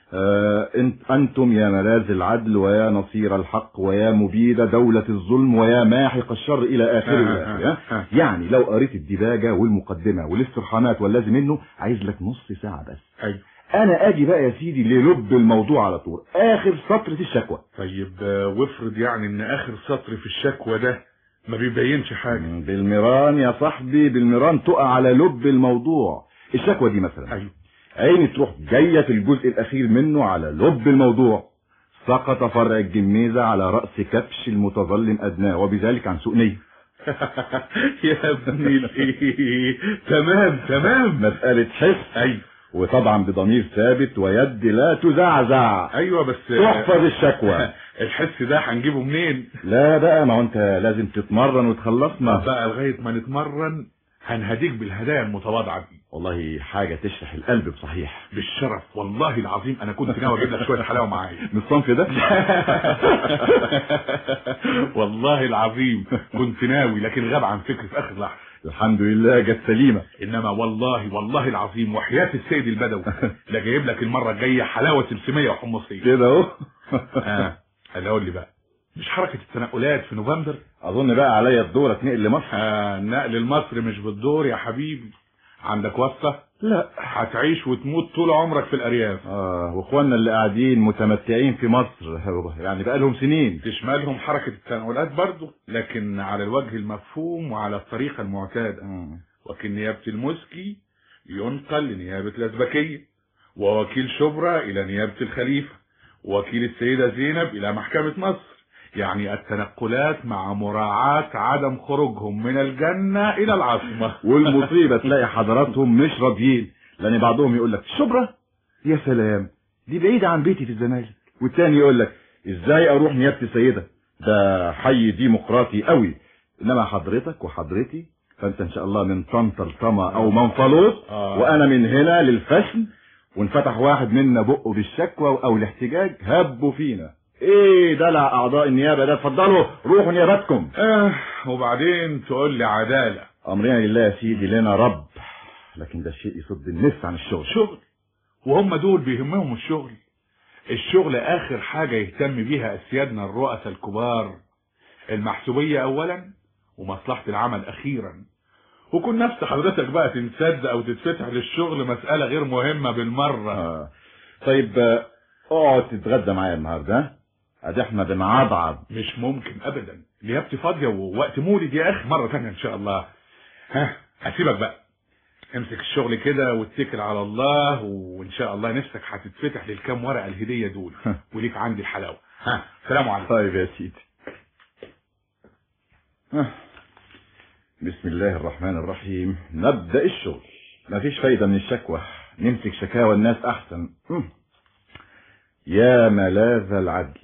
آه انت انتم يا ملاذ العدل ويا نصير الحق ويا مبيد دولة الظلم ويا ماحق الشر الى اخره إلى آخره، ها؟ يعني لو قريت الدباجة والمقدمة والاسترحامات واللازم منه عايز لك نص ساعة بس أيوة. انا اجي بقى يا سيدي للب الموضوع على طول اخر سطر في الشكوى طيب آه، وافرض يعني ان اخر سطر في الشكوى ده ما بيبينش حاجة بالمران يا صاحبي بالمران تقع على لب الموضوع الشكوى دي مثلا ايوه عيني تروح جاية في الجزء الأخير منه على لب الموضوع سقط فرع الجميزة على رأس كبش المتظلم أدناه وبذلك عن سوء نية يا ابني الايه تمام تمام مسألة حس ايوه وطبعا بضمير ثابت ويد لا تزعزع ايوه بس تحفظ الشكوى الحس ده هنجيبه منين لا بقى ما هو انت لازم تتمرن طب وتخلصنا بقى لغايه ما نتمرن هنهديك بالهدايا المتواضعه دي والله حاجة تشرح القلب بصحيح بالشرف والله العظيم انا كنت ناوي اجيب لك شويه حلاوه معايا من الصنف ده والله العظيم كنت ناوي لكن غاب عن فكري في اخر لحظه الحمد لله جت سليمة انما والله والله العظيم وحياه السيد البدوي لا جايب لك المره الجايه حلاوه سمسميه وحمصيه كده اهو اه اللي قول لي بقى مش حركه التنقلات في نوفمبر اظن بقى عليا الدور اتنقل لمصر آه النقل المصري مش بالدور يا حبيبي عندك واسطه لا هتعيش وتموت طول عمرك في الارياف اه واخواننا اللي قاعدين متمتعين في مصر يعني بقى لهم سنين تشملهم حركة التنقلات برضه لكن على الوجه المفهوم وعلى الطريقة المعتادة مم. وكيل نيابة المسكي ينقل لنيابة الأزبكية ووكيل شبرا إلى نيابة الخليفة ووكيل السيدة زينب إلى محكمة مصر يعني التنقلات مع مراعاة عدم خروجهم من الجنة إلى العاصمة والمصيبة تلاقي حضراتهم مش راضيين لان بعضهم يقول لك شبرا يا سلام دي بعيدة عن بيتي في الزمالك والتاني يقول لك ازاي اروح نيابة السيدة ده حي ديمقراطي قوي انما حضرتك وحضرتي فانت ان شاء الله من طنطا لطما او منفلوط آه. وانا من هنا للفشل وانفتح واحد منا بقه بالشكوى او الاحتجاج هبوا فينا ايه دلع اعضاء النيابه ده اتفضلوا روحوا نيابتكم آه وبعدين تقول لي عدالة امرنا لله يا سيدي لنا رب لكن ده شيء يصد النفس عن الشغل شغل وهم دول بيهمهم الشغل الشغل اخر حاجة يهتم بيها اسيادنا الرؤساء الكبار المحسوبية اولا ومصلحة العمل اخيرا وكون نفس حضرتك بقى تنسد او تتفتح للشغل مسألة غير مهمة بالمرة آه. طيب آه، اقعد تتغدى معايا النهارده ها؟ ادي احنا بنعضعض مش ممكن ابدا نيابتي فاضية ووقت مولد يا اخي مرة تانية ان شاء الله ها هسيبك بقى امسك الشغل كده واتكل على الله وان شاء الله نفسك هتتفتح للكام ورقة الهدية دول وليك عندي الحلاوة ها سلام عليكم طيب يا سيدي آه. بسم الله الرحمن الرحيم نبدأ الشغل مفيش فايدة من الشكوى نمسك شكاوى الناس أحسن مم. يا ملاذ العدل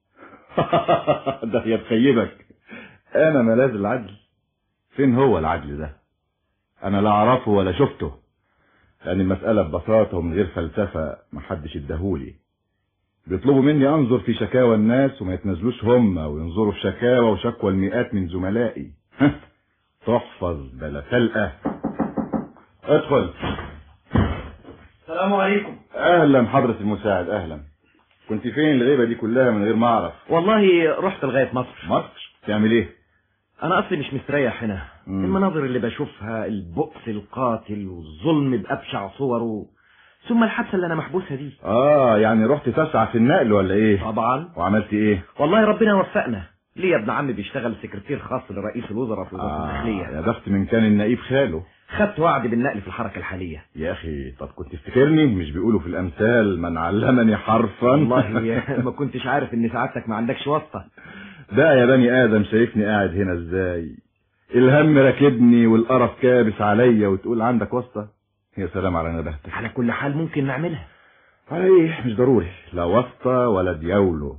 ده يتخيبك أنا ملاذ العدل فين هو العدل ده أنا لا أعرفه ولا شفته لأن المسألة ببساطة ومن غير فلسفة محدش اداهولي بيطلبوا مني انظر في شكاوى الناس وما يتنازلوش هم وينظروا في شكاوى وشكوى المئات من زملائي تحفظ بلا تلقى ادخل السلام عليكم اهلا حضرة المساعد اهلا كنت فين الغيبة دي كلها من غير ما اعرف والله رحت لغاية مصر مصر تعمل ايه انا اصلي مش مستريح هنا مم. المناظر اللي بشوفها البؤس القاتل والظلم بأبشع صوره ثم الحادثة اللي انا محبوسها دي اه يعني رحت تسعى في النقل ولا ايه طبعا وعملت ايه والله ربنا وفقنا ليه ابن عمي بيشتغل سكرتير خاص لرئيس الوزراء في وزارة آه الداخلية يا بخت من كان النائب خاله خدت وعد بالنقل في الحركة الحالية يا اخي طب كنت تفتكرني مش بيقولوا في الامثال من علمني حرفا والله ما كنتش عارف ان سعادتك ما عندكش واسطة ده يا بني ادم شايفني قاعد هنا ازاي الهم راكبني والقرف كابس عليا وتقول عندك واسطة يا سلام على نبهتك على كل حال ممكن نعملها اي مش ضروري لا واسطة ولا دياولو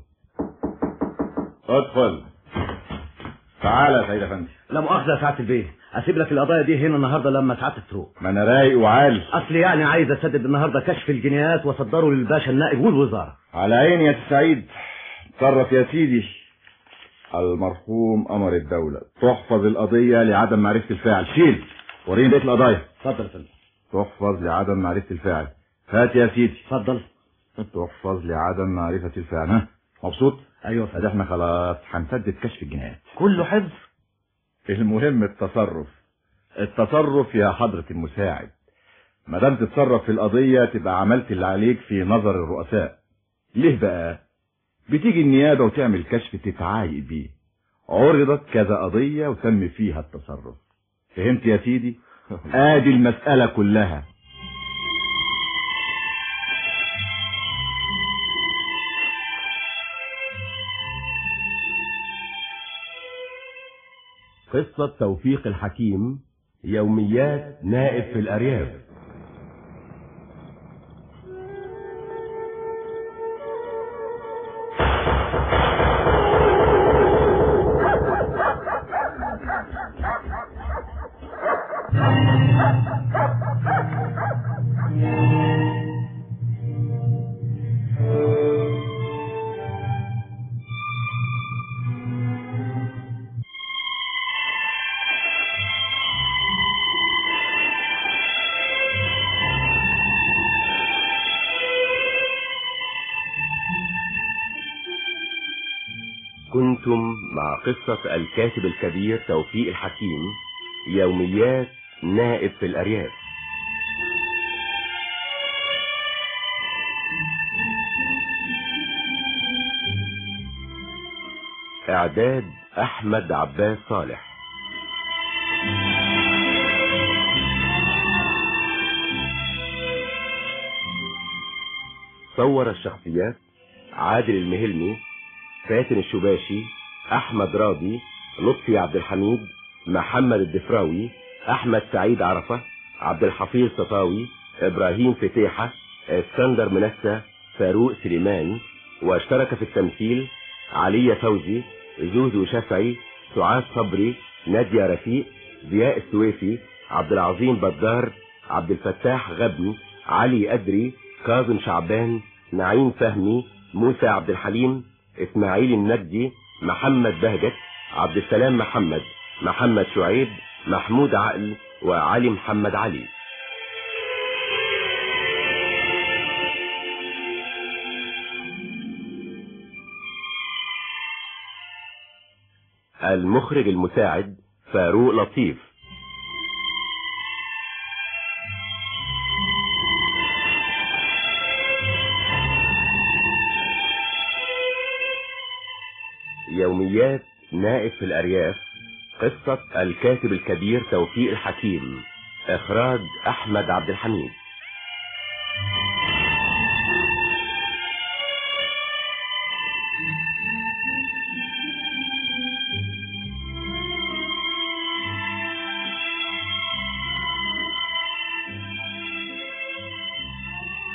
ادخل تعالى يا سيد افندي لا مؤاخذة يا سعادة البيه اسيب لك القضايا دي هنا النهارده لما سعادتك تروح ما انا رايق وعالي اصل يعني عايز اسدد النهارده كشف الجنيهات واصدره للباشا النائب والوزاره على عيني يا سعيد تصرف يا سيدي المرحوم امر الدولة تحفظ القضية لعدم معرفة الفاعل شيل وريني بقية القضايا اتفضل يا فندم تحفظ لعدم معرفة الفاعل هات يا سيدي اتفضل تحفظ لي عدم معرفة الفعل ها مبسوط ايوه ادي احنا خلاص هنسدد كشف الجنايات كله حفظ المهم التصرف التصرف يا حضرة المساعد ما دام تتصرف في القضية تبقى عملت اللي عليك في نظر الرؤساء ليه بقى بتيجي النيابة وتعمل كشف تتعايق بيه عرضت كذا قضية وتم فيها التصرف فهمت يا سيدي ادي المسألة كلها قصة توفيق الحكيم يوميات نائب في الأرياف كنتم مع قصة الكاتب الكبير توفيق الحكيم يوميات نائب في الأرياف إعداد أحمد عباس صالح صور الشخصيات عادل المهلمي فاتن الشباشي احمد راضي لطفي عبد الحميد محمد الدفراوي احمد سعيد عرفة عبد الحفيظ صفاوي ابراهيم فتيحة اسكندر منسى فاروق سليمان واشترك في التمثيل علي فوزي زوزو شافعي سعاد صبري نادية رفيق ضياء السويفي عبد العظيم بدار عبد الفتاح غبني علي أدري كاظم شعبان نعيم فهمي موسى عبد الحليم اسماعيل النجدي محمد بهجت عبد السلام محمد محمد شعيب محمود عقل وعلي محمد علي المخرج المساعد فاروق لطيف يوميات نائب في الأرياف قصة الكاتب الكبير توفيق الحكيم إخراج أحمد عبد الحميد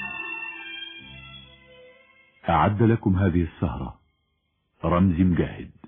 أعد لكم هذه السهرة رمزي مجاهد